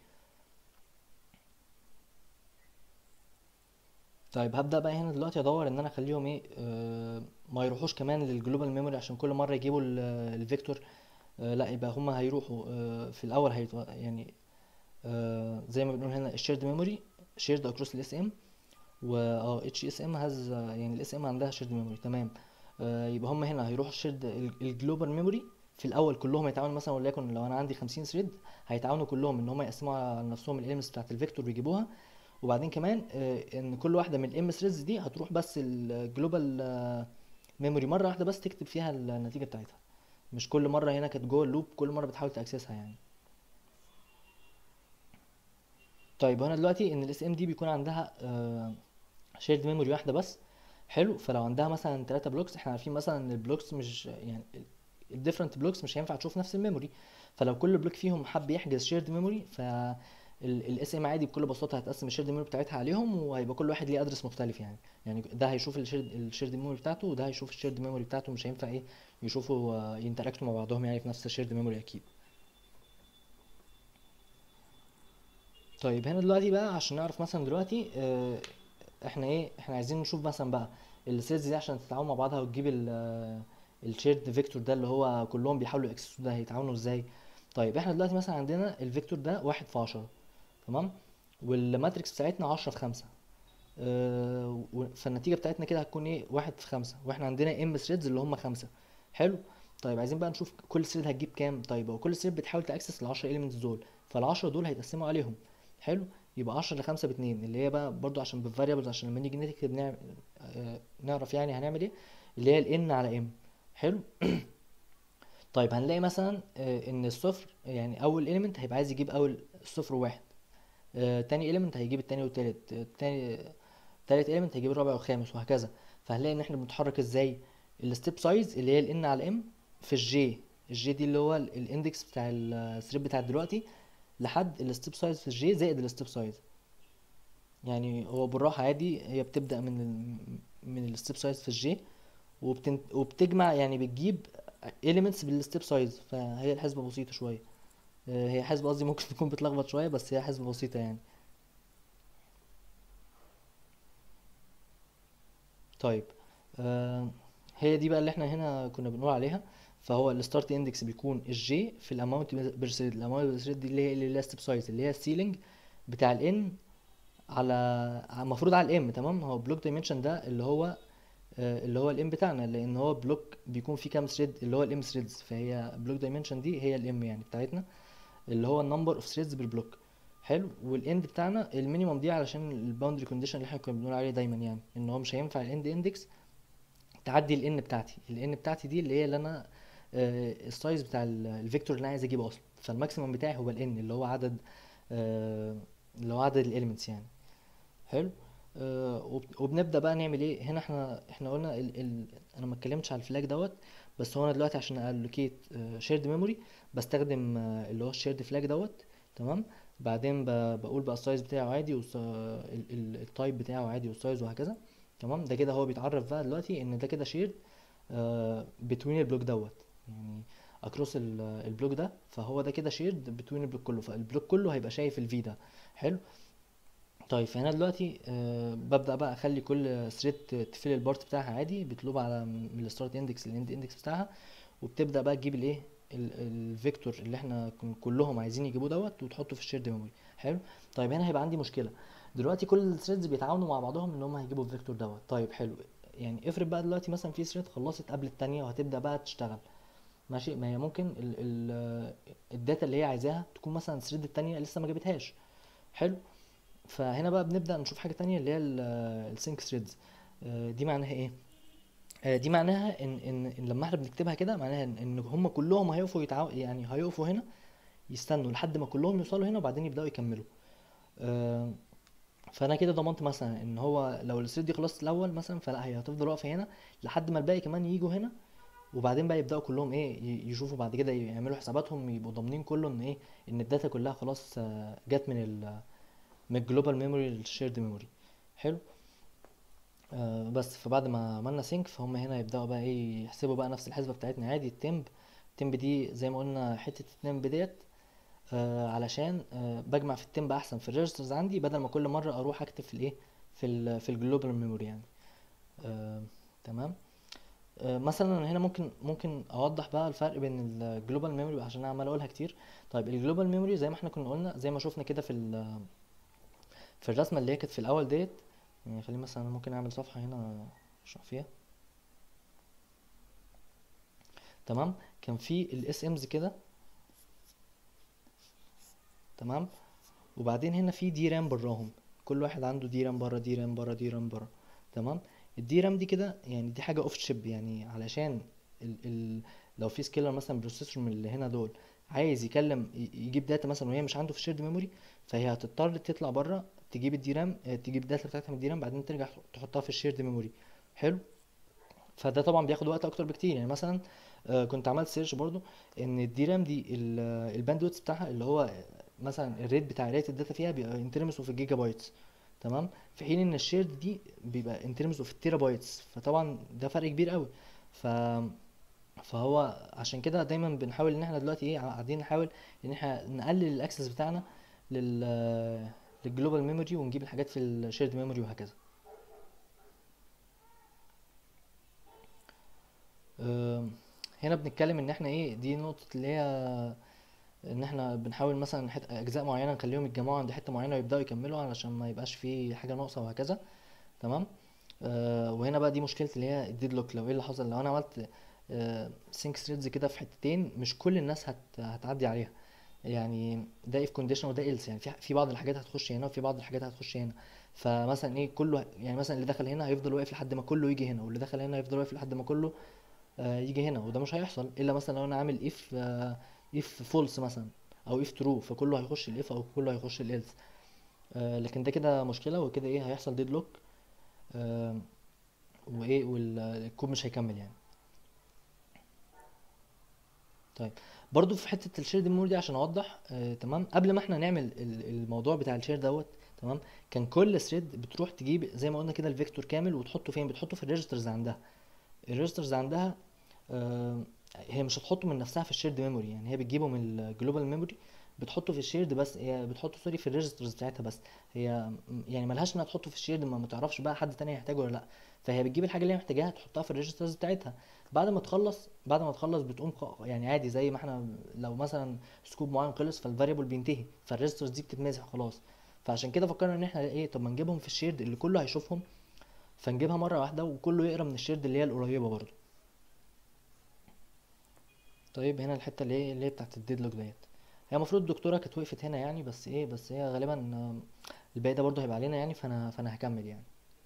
طيب هبدأ بقى هنا دلوقتي ادور ان انا اخليهم ايه آه ما يروحوش كمان للجلوبال ميموري عشان كل مرة يجيبوا ال- الفيكتور آه لا يبقى هما هيروحوا آه في الاول هيتو يعني آه زي ما بنقول هنا الشيرد ميموري شيرد اكروس الاس ام و اه اتش اس ام هاز يعني الاس ام عندها شيرد ميموري تمام آه يبقى هما هنا هيروحوا الشيرد الجلوبال ميموري في الاول كلهم هيتعاونوا مثلا وليكن لو انا عندي 50 ثريد هيتعاونوا كلهم ان هما يقسموا على نفسهم الاليمنتس بتاعت الفيكتور ويجيبوها وبعدين كمان آه، ان كل واحده من الام ثريدز دي هتروح بس الجلوبال ميموري مره واحده بس تكتب فيها النتيجه بتاعتها مش كل مره هنا كانت جوه اللوب كل مره بتحاول تاكسسها يعني طيب هنا دلوقتي ان الاس ام دي بيكون عندها شيرد ميموري واحده بس حلو فلو عندها مثلا ثلاثة بلوكس احنا عارفين مثلا ان البلوكس مش يعني الديفرنت بلوكس مش هينفع تشوف نفس الميموري فلو كل بلوك فيهم حب يحجز شيرد ميموري ف الاس ام عادي بكل بساطه هتقسم الشيرد ميموري بتاعتها عليهم وهيبقى كل واحد ليه ادرس مختلف يعني يعني ده هيشوف الشيرد الشيرد ميموري بتاعته وده هيشوف الشيرد ميموري بتاعته مش هينفع ايه يشوفوا آه، ينتراكتوا مع بعضهم يعني في نفس الشيرد ميموري اكيد طيب هنا دلوقتي بقى عشان نعرف مثلا دلوقتي آه، احنا ايه احنا عايزين نشوف مثلا بقى السيلز دي عشان تتعاون مع بعضها وتجيب الشيرد فيكتور ده اللي هو كلهم بيحاولوا يكسسوا ده هيتعاونوا ازاي طيب احنا دلوقتي مثلا عندنا الفيكتور ده واحد في عشرة تمام والماتريكس بتاعتنا عشرة في خمسة آه، و- فالنتيجة بتاعتنا كده هتكون ايه واحد في خمسة واحنا عندنا ام ثريدز اللي هم خمسة حلو طيب عايزين بقى نشوف كل ثريد هتجيب كام طيب هو كل ثريد بتحاول تاكسس ال 10 اليمنتس دول فال10 دول هيتقسموا عليهم حلو يبقى 10 ل 5 باتنين اللي هي بقى برضو عشان بالفاريبلز عشان لما نيجي نكتب نعمل آه، نعرف يعني هنعمل ايه اللي هي ال n على m حلو طيب هنلاقي مثلا آه، ان الصفر يعني اول element هيبقى عايز يجيب اول الصفر وواحد آه، تاني element هيجيب التاني والتالت آه، تاني تالت element هيجيب الرابع والخامس وهكذا فهنلاقي ان احنا بنتحرك ازاي الستيب سايز اللي هي ال n على m في الجي الجي دي اللي هو ال- الاندكس بتاع الثريد بتاع دلوقتي لحد الستيب سايز في الجي زائد الستيب سايز يعني هو بالراحة عادي هي بتبدأ من ال من الستيب سايز في الجي وبتن... وبتجمع يعني بتجيب elements بالستيب سايز فهي الحسبة بسيطة شوية آه، هي حسبة قصدي ممكن تكون بتلخبط شوية بس هي حسبة بسيطة يعني طيب آه هي دي بقى اللي احنا هنا كنا بنقول عليها فهو الستارت اندكس بيكون الجي في الاماونت بير ثريد الاماونت بير ثريد دي اللي هي اللي هي ستيب سايز اللي هي السيلينج بتاع الان على المفروض على الام تمام هو بلوك دايمنشن ده اللي هو آه، اللي هو الام بتاعنا لان هو بلوك بيكون فيه كام ثريد اللي هو الام ثريدز فهي بلوك دايمنشن دي هي الام يعني بتاعتنا اللي هو النمبر اوف ثريدز بالبلوك حلو والاند بتاعنا المينيمم دي علشان الباوندري كونديشن اللي احنا كنا بنقول عليه دايما يعني ان هو مش هينفع الاند اندكس تعدي الان بتاعتي الان بتاعتي دي اللي هي اللي انا آه، السايز بتاع ال- الفيكتور اللي انا عايز اجيبه اصلا فالماكسيمم بتاعي هو الان اللي هو عدد آه، اللي هو عدد الاليمنتس يعني حلو آه، وب- وبنبدا بقى نعمل ايه هنا احنا احنا قلنا ال ال انا ما اتكلمتش على الفلاج دوت بس هو انا دلوقتي عشان الوكيت شيرد ميموري بستخدم آه، اللي هو الشيرد فلاج دوت تمام بعدين ب- بقول بقى السايز بتاعه عادي والتايب بتاعه عادي والسايز وهكذا تمام ده كده هو بيتعرف بقى دلوقتي ان ده كده شيرد بتوين البلوك دوت يعني اكروس البلوك ده فهو ده كده شيرد بتوين البلوك كله فالبلوك كله هيبقى شايف الفي ده حلو طيب فهنا دلوقتي آه ببدأ بقى اخلي كل ثريد تفيل البارت بتاعها عادي بتلوب على من الستارت اندكس للاند اندكس بتاعها وبتبدأ بقى تجيب الايه ال- الفيكتور اللي احنا كن- كلهم عايزين يجيبوه دوت وتحطه في الشيرد ميموري حلو طيب هنا هيبقى عندي مشكلة دلوقتي كل الثريدز بيتعاونوا مع بعضهم ان هم هيجيبوا الفيكتور دوت طيب حلو يعني افرض بقى دلوقتي مثلا في ثريد خلصت قبل التانية وهتبدأ بقى تشتغل ماشي ما هي ممكن ال ال الداتا اللي هي عايزاها تكون مثلا الثريد التانية لسه ما جابتهاش حلو فهنا بقى بنبدأ نشوف حاجة تانية اللي هي السينك ثريدز دي معناها ايه آه، دي معناها ان ان إن لما احنا بنكتبها كده معناها ان إن هم كلهم هيقفوا يتعاو يعني هيقفوا هنا يستنوا لحد ما كلهم يوصلوا هنا وبعدين يبدأوا يكملوا آه، فانا كده ضمنت مثلا ان هو لو الثريد دي خلصت الاول مثلا فلا هي هتفضل واقفة هنا لحد ما الباقي كمان يجوا هنا وبعدين بقى يبداوا كلهم ايه ي- يشوفوا بعد كده يعملوا حساباتهم يبقوا ضامنين كله ان ايه ان الداتا كلها خلاص آه، جت من ال من الجلوبال ميموري للشيرد ميموري حلو آه بس فبعد ما عملنا سينك فهم هنا يبداوا بقى ايه يحسبوا بقى نفس الحسبه بتاعتنا عادي التمب التمب دي زي ما قلنا حته التمب ديت آه علشان آه بجمع في التمب احسن في الريجسترز عندي بدل ما كل مره اروح اكتب في الايه في ال في الجلوبال ميموري يعني آه تمام آه مثلا هنا ممكن ممكن اوضح بقى الفرق بين الجلوبال ميموري عشان انا عمال اقولها كتير طيب الجلوبال ميموري زي ما احنا كنا قلنا زي ما شفنا كده في ال- في الرسمه اللي هي كانت في الاول ديت يعني خليني مثلا أنا ممكن اعمل صفحه هنا اشرح فيها تمام كان في الاس امز كده تمام وبعدين هنا في دي رام براهم كل واحد عنده دي رام بره دي رام بره دي رام بره تمام الدي رام دي كده يعني دي حاجه اوف شيب يعني علشان ال ال لو في سكيلر مثلا بروسيسور من اللي هنا دول عايز يكلم ي- يجيب داتا مثلا وهي مش عنده في الشيرد ميموري فهي هتضطر تطلع بره تجيب الدي رام آه، تجيب الداتا بتاعتها من الدي رام بعدين ترجع تحطها في الشيرد ميموري حلو فده طبعا بياخد وقت اكتر بكتير يعني مثلا آه، كنت عملت سيرش برضو ان الدي رام دي الباندويث بتاعها اللي هو مثلا الريت بتاع قرايه الداتا فيها بيبقى ان ترمز اوف الجيجا بايتس تمام في حين ان الشيرد دي بيبقى ان ترمز اوف التيرا بايتس فطبعا ده فرق كبير قوي ف فهو عشان كده دايما بنحاول ان احنا دلوقتي ايه قاعدين نحاول ان احنا نقلل الاكسس بتاعنا لل للجلوبال ميموري ونجيب الحاجات في الشيرد ميموري وهكذا أم، هنا بنتكلم ان احنا ايه دي نقطة اللي هي ان احنا بنحاول مثلا حت... اجزاء معينة نخليهم يتجمعوا عند حتة معينة ويبدأوا يكملوا علشان ما يبقاش في حاجة ناقصة وهكذا تمام آه وهنا بقى دي مشكلة اللي هي الديد لوك لو ايه اللي حصل لو انا عملت آه سينك ثريدز كده في حتتين مش كل الناس هت... هتعدي عليها يعني ده if condition وده else يعني في في بعض الحاجات هتخش هنا وفي بعض الحاجات هتخش هنا فمثلا ايه كله يعني مثلا اللي دخل هنا هيفضل واقف لحد ما كله يجي هنا واللي دخل هنا هيفضل واقف لحد ما كله آه، يجي هنا وده مش هيحصل الا مثلا لو انا عامل اف اف فولس مثلا او اف ترو فكله هيخش الاف او كله هيخش الالس لكن ده كده مشكله وكده ايه هيحصل ديد لوك وايه والكود مش هيكمل يعني طيب برضو في حته الشير ميموري دي عشان اوضح آه تمام قبل ما احنا نعمل ال- الموضوع بتاع الشير دوت تمام كان كل ثريد بتروح تجيب زي ما قلنا كده الفيكتور كامل وتحطه فين بتحطه في الريجسترز عندها الريجسترز عندها آه، هي مش هتحطه من نفسها في الشيرد ميموري يعني هي بتجيبه من الجلوبال ميموري بتحطه في الشيرد بس هي بتحطه سوري في الريجسترز بتاعتها بس هي م- يعني ملهاش انها تحطه في الشيرد ما متعرفش بقى حد تاني هيحتاجه ولا لا فهي بتجيب الحاجه اللي هي محتاجاها تحطها في الريجسترز بتاعتها بعد ما تخلص بعد ما تخلص بتقوم ق- يعني عادي زي ما احنا لو مثلا سكوب معين خلص فالفاريبل بينتهي فالريجسترز دي بتتمسح خلاص فعشان كده فكرنا ان احنا ايه طب ما نجيبهم في الشيرد اللي كله هيشوفهم فنجيبها مره واحده وكله يقرا من الشيرد اللي هي القريبه برضو طيب هنا الحته اللي هي اللي هي بتاعت الديدلوك ديت هي المفروض الدكتوره كانت وقفت هنا يعني بس ايه بس هي غالبا آم، الباقي ده برضه هيبقى علينا يعني فانا فانا هكمل يعني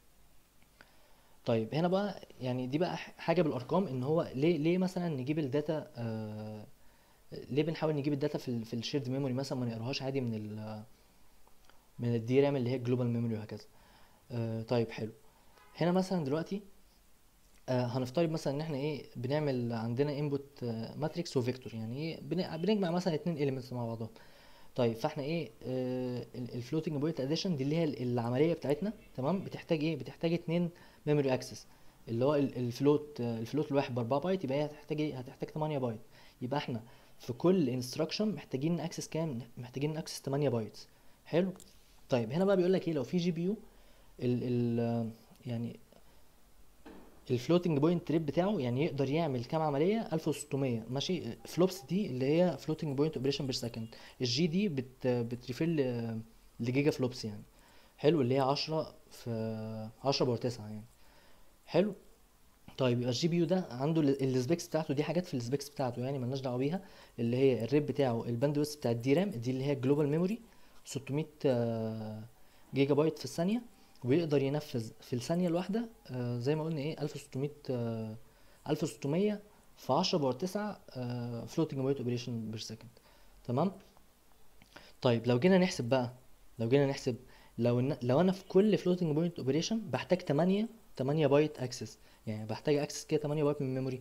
طيب هنا بقى يعني دي بقى ح- حاجه بالارقام ان هو ليه ليه مثلا نجيب الداتا آه ليه بنحاول نجيب الداتا في ال في الشيرد ميموري مثلا ما نقراهاش عادي من ال من الدي رام اللي هي الجلوبال ميموري وهكذا آه طيب حلو هنا مثلا دلوقتي آه هنفترض مثلا ان احنا ايه بنعمل عندنا انبوت ماتريكس وفيكتور يعني ايه بن- بنجمع مثلا اتنين اليمنتس مع بعضهم طيب فاحنا ايه الفلوتنج بوينت اديشن دي اللي هي ال- العمليه بتاعتنا تمام بتحتاج ايه بتحتاج اتنين ميموري اكسس اللي هو الفلوت الفلوت الواحد ب 4 بايت يبقى هي هتحتاج ايه هتحتاج 8 بايت يبقى احنا في كل انستراكشن محتاجين اكسس كام محتاجين اكسس 8 بايت حلو طيب هنا بقى بيقول لك ايه لو في جي بي يو ال ال يعني الفلوتنج بوينت ريت بتاعه يعني يقدر يعمل كام عمليه 1600 ماشي فلوبس دي اللي هي فلوتنج بوينت اوبريشن بير سكند الجي دي بت بتريفير ل- لجيجا فلوبس يعني حلو اللي هي 10 في 10 باور 9 يعني حلو طيب يبقى الجي بي يو ده عنده السبيكس بتاعته دي حاجات في السبيكس بتاعته يعني ملناش دعوه بيها اللي هي الريت بتاعه الباندويث بتاع الدي رام دي اللي هي الجلوبال ميموري 600 آه، جيجا بايت في الثانيه ويقدر ينفذ في الثانيه الواحده آه، زي ما قلنا ايه 1600 آه، 1600 في 10 باور 9 فلوتنج بوينت اوبريشن بير سكند تمام طيب لو جينا نحسب بقى لو جينا نحسب لو إن لو انا في كل فلوتنج بوينت اوبريشن بحتاج 8 8 بايت اكسس يعني بحتاج اكسس كده 8 بايت من الميموري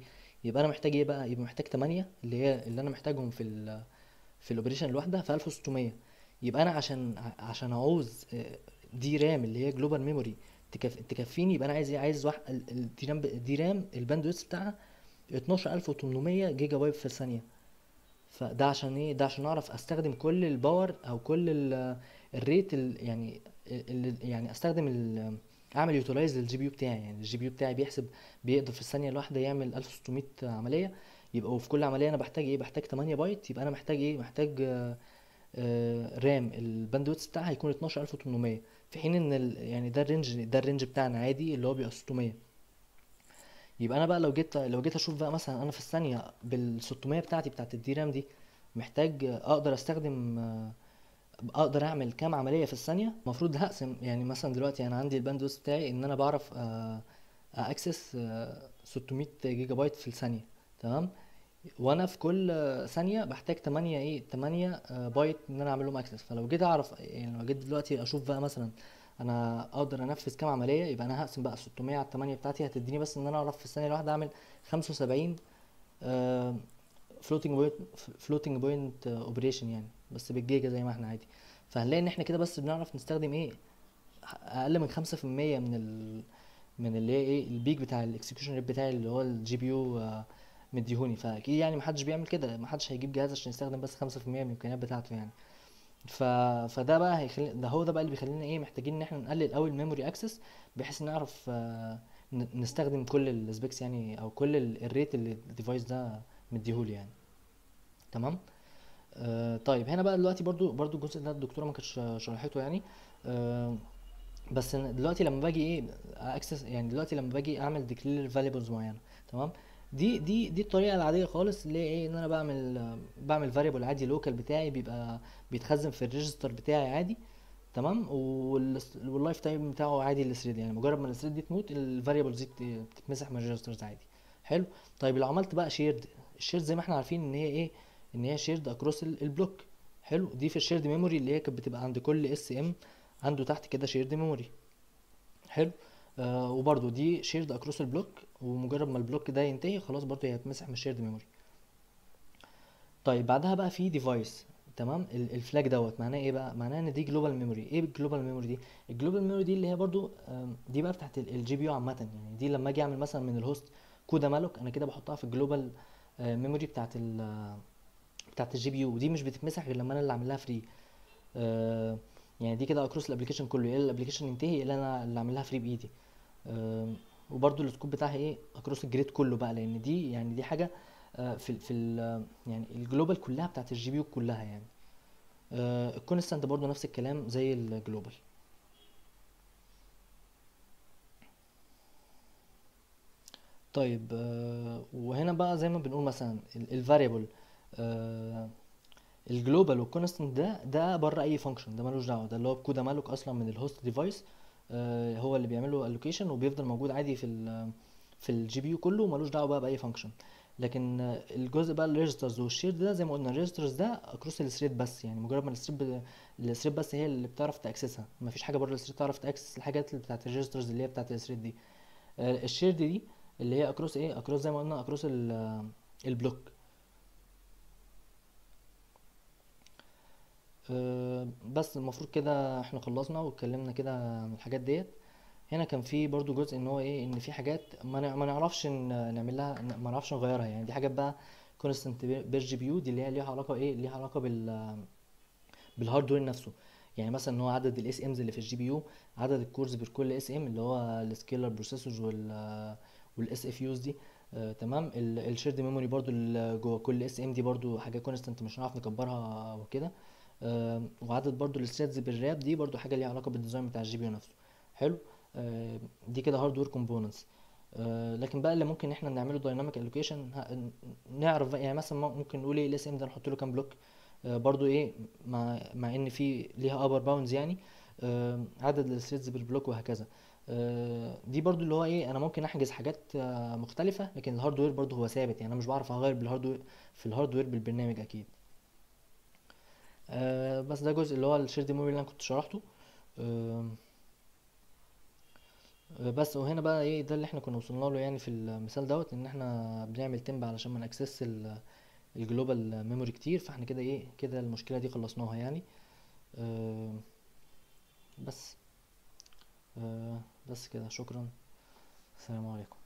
يبقى انا محتاج ايه بقى يبقى محتاج 8 اللي هي اللي انا محتاجهم في ال في الاوبريشن الواحده في 1600 يبقى انا عشان عشان اعوز آه، دي رام اللي هي جلوبال ميموري تكف... تكفيني يبقى انا عايز ايه عايز واحد ال- ال- الدي رام الدي رام الباندويث بتاعها 12800 جيجا بايت في الثانيه فده عشان ايه ده عشان اعرف استخدم كل الباور او كل ال- الريت ال يعني ال يعني استخدم ال اعمل يوتيلايز للجي بي يو بتاعي يعني الجي بي يو بتاعي بيحسب بيقدر في الثانيه الواحده يعمل 1600 عمليه يبقى وفي كل عمليه انا بحتاج ايه بحتاج 8 بايت يبقى انا محتاج ايه محتاج آه، آه، رام الباندويث بتاعها هيكون 12800 في حين ان ال يعني ده الرينج ده الرينج بتاعنا عادي اللي هو بيبقى 600 يبقى انا بقى لو جيت لو جيت اشوف بقى مثلا انا في الثانيه بال 600 بتاعتي بتاعت الدي رام دي محتاج اقدر استخدم آه، اقدر اعمل كام عمليه في الثانيه المفروض هقسم يعني مثلا دلوقتي انا عندي الباندويث بتاعي ان انا بعرف آه، اكسس 600 جيجا بايت في الثانيه تمام وانا في كل آه، ثانيه بحتاج 8 ايه 8 آه، بايت ان انا اعمل لهم اكسس فلو جيت اعرف يعني لو جيت دلوقتي اشوف بقى مثلا انا اقدر انفذ كام عمليه يبقى انا هقسم بقى 600 على 8 بتاعتي هتديني بس ان انا اعرف في الثانيه الواحده اعمل 75 فلوتنج بوينت فلوتنج بوينت اوبريشن يعني بس بالجيجا زي ما احنا عادي فهنلاقي ان احنا كده بس بنعرف نستخدم ايه اقل من خمسة في المية من ال من اللي هي ايه البيك بتاع الاكسكيوشن ريت بتاعي اللي هو الجي بي يو مديهوني فاكيد يعني محدش بيعمل كده محدش هيجيب جهاز عشان يستخدم بس خمسة في المية من الامكانيات بتاعته يعني ف... فده بقى هيخلي ده هو ده بقى اللي بيخلينا ايه محتاجين ان احنا نقلل قوي الميموري اكسس بحيث نعرف آه، ن- نستخدم كل السبيكس يعني او كل ال- الريت اللي الديفايس ده مديهولي يعني تمام آه طيب هنا بقى دلوقتي برضو برضو الجزء ده الدكتوره ما كانتش شرحته يعني آه بس أنا دلوقتي لما باجي ايه اكسس يعني دلوقتي لما باجي اعمل ديكلير فاليبلز معينه تمام دي دي دي الطريقه العاديه خالص اللي هي ايه ان انا بعمل بعمل فاريبل عادي لوكال بتاعي بيبقى بيتخزن في الريجستر بتاعي عادي تمام وال- واللايف تايم بتاعه عادي الثريد يعني مجرد ما الثريد دي تموت الفاريبلز دي بت- بتتمسح من الريجسترز عادي حلو طيب لو عملت بقى شيرد الشيرد زي ما احنا عارفين ان هي ايه ان هي شيرد اكروس البلوك حلو دي في الشيرد ميموري اللي هي كانت بتبقى عند كل اس ام عنده تحت كده شيرد ميموري حلو آه وبرده دي شيرد اكروس البلوك ومجرد ما البلوك ده ينتهي خلاص برضه هي هتمسح من الشيرد ميموري طيب بعدها بقى في ديفايس تمام ال- الفلاج دوت معناه ايه بقى معناه ان دي جلوبال ميموري ايه الجلوبال ميموري دي الجلوبال ميموري دي اللي هي برضو آم، دي بقى بتاعت الجي بي يو عامه يعني دي لما اجي اعمل مثلا من الهوست كودا مالوك انا كده بحطها في الجلوبال ميموري بتاعت ال بتاعت الجي بي يو ودي مش بتتمسح غير لما انا اللي اعمل لها فري يعني دي كده اكروس الابلكيشن كله يا الابلكيشن ينتهي يا انا اللي اعمل لها فري بايدي آم، وبرضو السكوب بتاعها ايه اكروس الجريد كله بقى لان دي يعني دي حاجه آه، في ال في ال يعني الجلوبال كلها بتاعت الجي بي يو كلها يعني آه، الكونستانت برضو نفس الكلام زي الجلوبال طيب آه، وهنا بقى زي ما بنقول مثلا الفاريبل الجلوبال والكونستانت ده ده بره اي فانكشن ده ملوش دعوه ده اللي هو بكودا مالوك اصلا من الهوست ديفايس هو اللي بيعمل له الوكيشن وبيفضل موجود عادي في ال في الجي بي يو كله وملوش دعوه بقى باي فانكشن لكن آه، الجزء بقى الريجسترز والشيرد ده زي ما قلنا الريجسترز ده اكروس الثريد بس يعني مجرد ما الثريد الثريد بس هي اللي بتعرف تاكسسها مفيش حاجه بره الثريد تعرف تاكسس الحاجات اللي بتاعت الريجسترز اللي هي بتاعت الثريد دي آه، الشيرد دي اللي هي اكروس ايه اكروس زي ما قلنا اكروس ال- آه، البلوك آه، بس المفروض كده احنا خلصنا واتكلمنا كده عن الحاجات ديت هنا كان في برضو جزء ان هو ايه ان في حاجات ما نع- ما نعرفش ن- نعمل لها ما نعرفش نغيرها يعني دي حاجات بقى كونستنت بير جي بي يو دي اللي هي ليها علاقه ايه ليها علاقه بال بالهاردوير نفسه يعني مثلا ان هو عدد الاس امز اللي في الجي بي يو عدد الكورز بين كل اس ام اللي هو السكيلر بروسيسورز وال والاس اف يوز دي آه تمام الشيرد ميموري برضو اللي جوه كل اس ام دي برضو حاجه كونستنت مش هنعرف نكبرها وكده آه وعدد برضو الثريدز بالراب دي برضو حاجه ليها علاقه بالديزاين بتاع الجي بي يو نفسه حلو آه دي كده هاردوير كومبوننتس لكن بقى اللي ممكن احنا نعمله دايناميك الوكيشن نعرف بقى يعني مثلا ممكن نقول ايه الاس ام ده نحط له كام بلوك آه، برضو ايه مع مع ان في ليها ابر باوندز يعني آه، عدد الثريدز بالبلوك وهكذا آه، دي برضو اللي هو ايه انا ممكن احجز حاجات آه، مختلفة لكن الهاردوير برضو هو ثابت يعني انا مش بعرف اغير بالهاردوير في الهاردوير بالبرنامج اكيد آه، بس ده جزء اللي هو الشيرد ميموري اللي انا كنت شرحته آه، آه، بس وهنا بقى ايه ده اللي احنا كنا وصلنا له يعني في المثال دوت ان احنا بنعمل تمب علشان ما ناكسس الجلوبال ميموري كتير فاحنا كده ايه كده المشكله دي خلصناها يعني آه، بس آه، بس كده شكرا السلام عليكم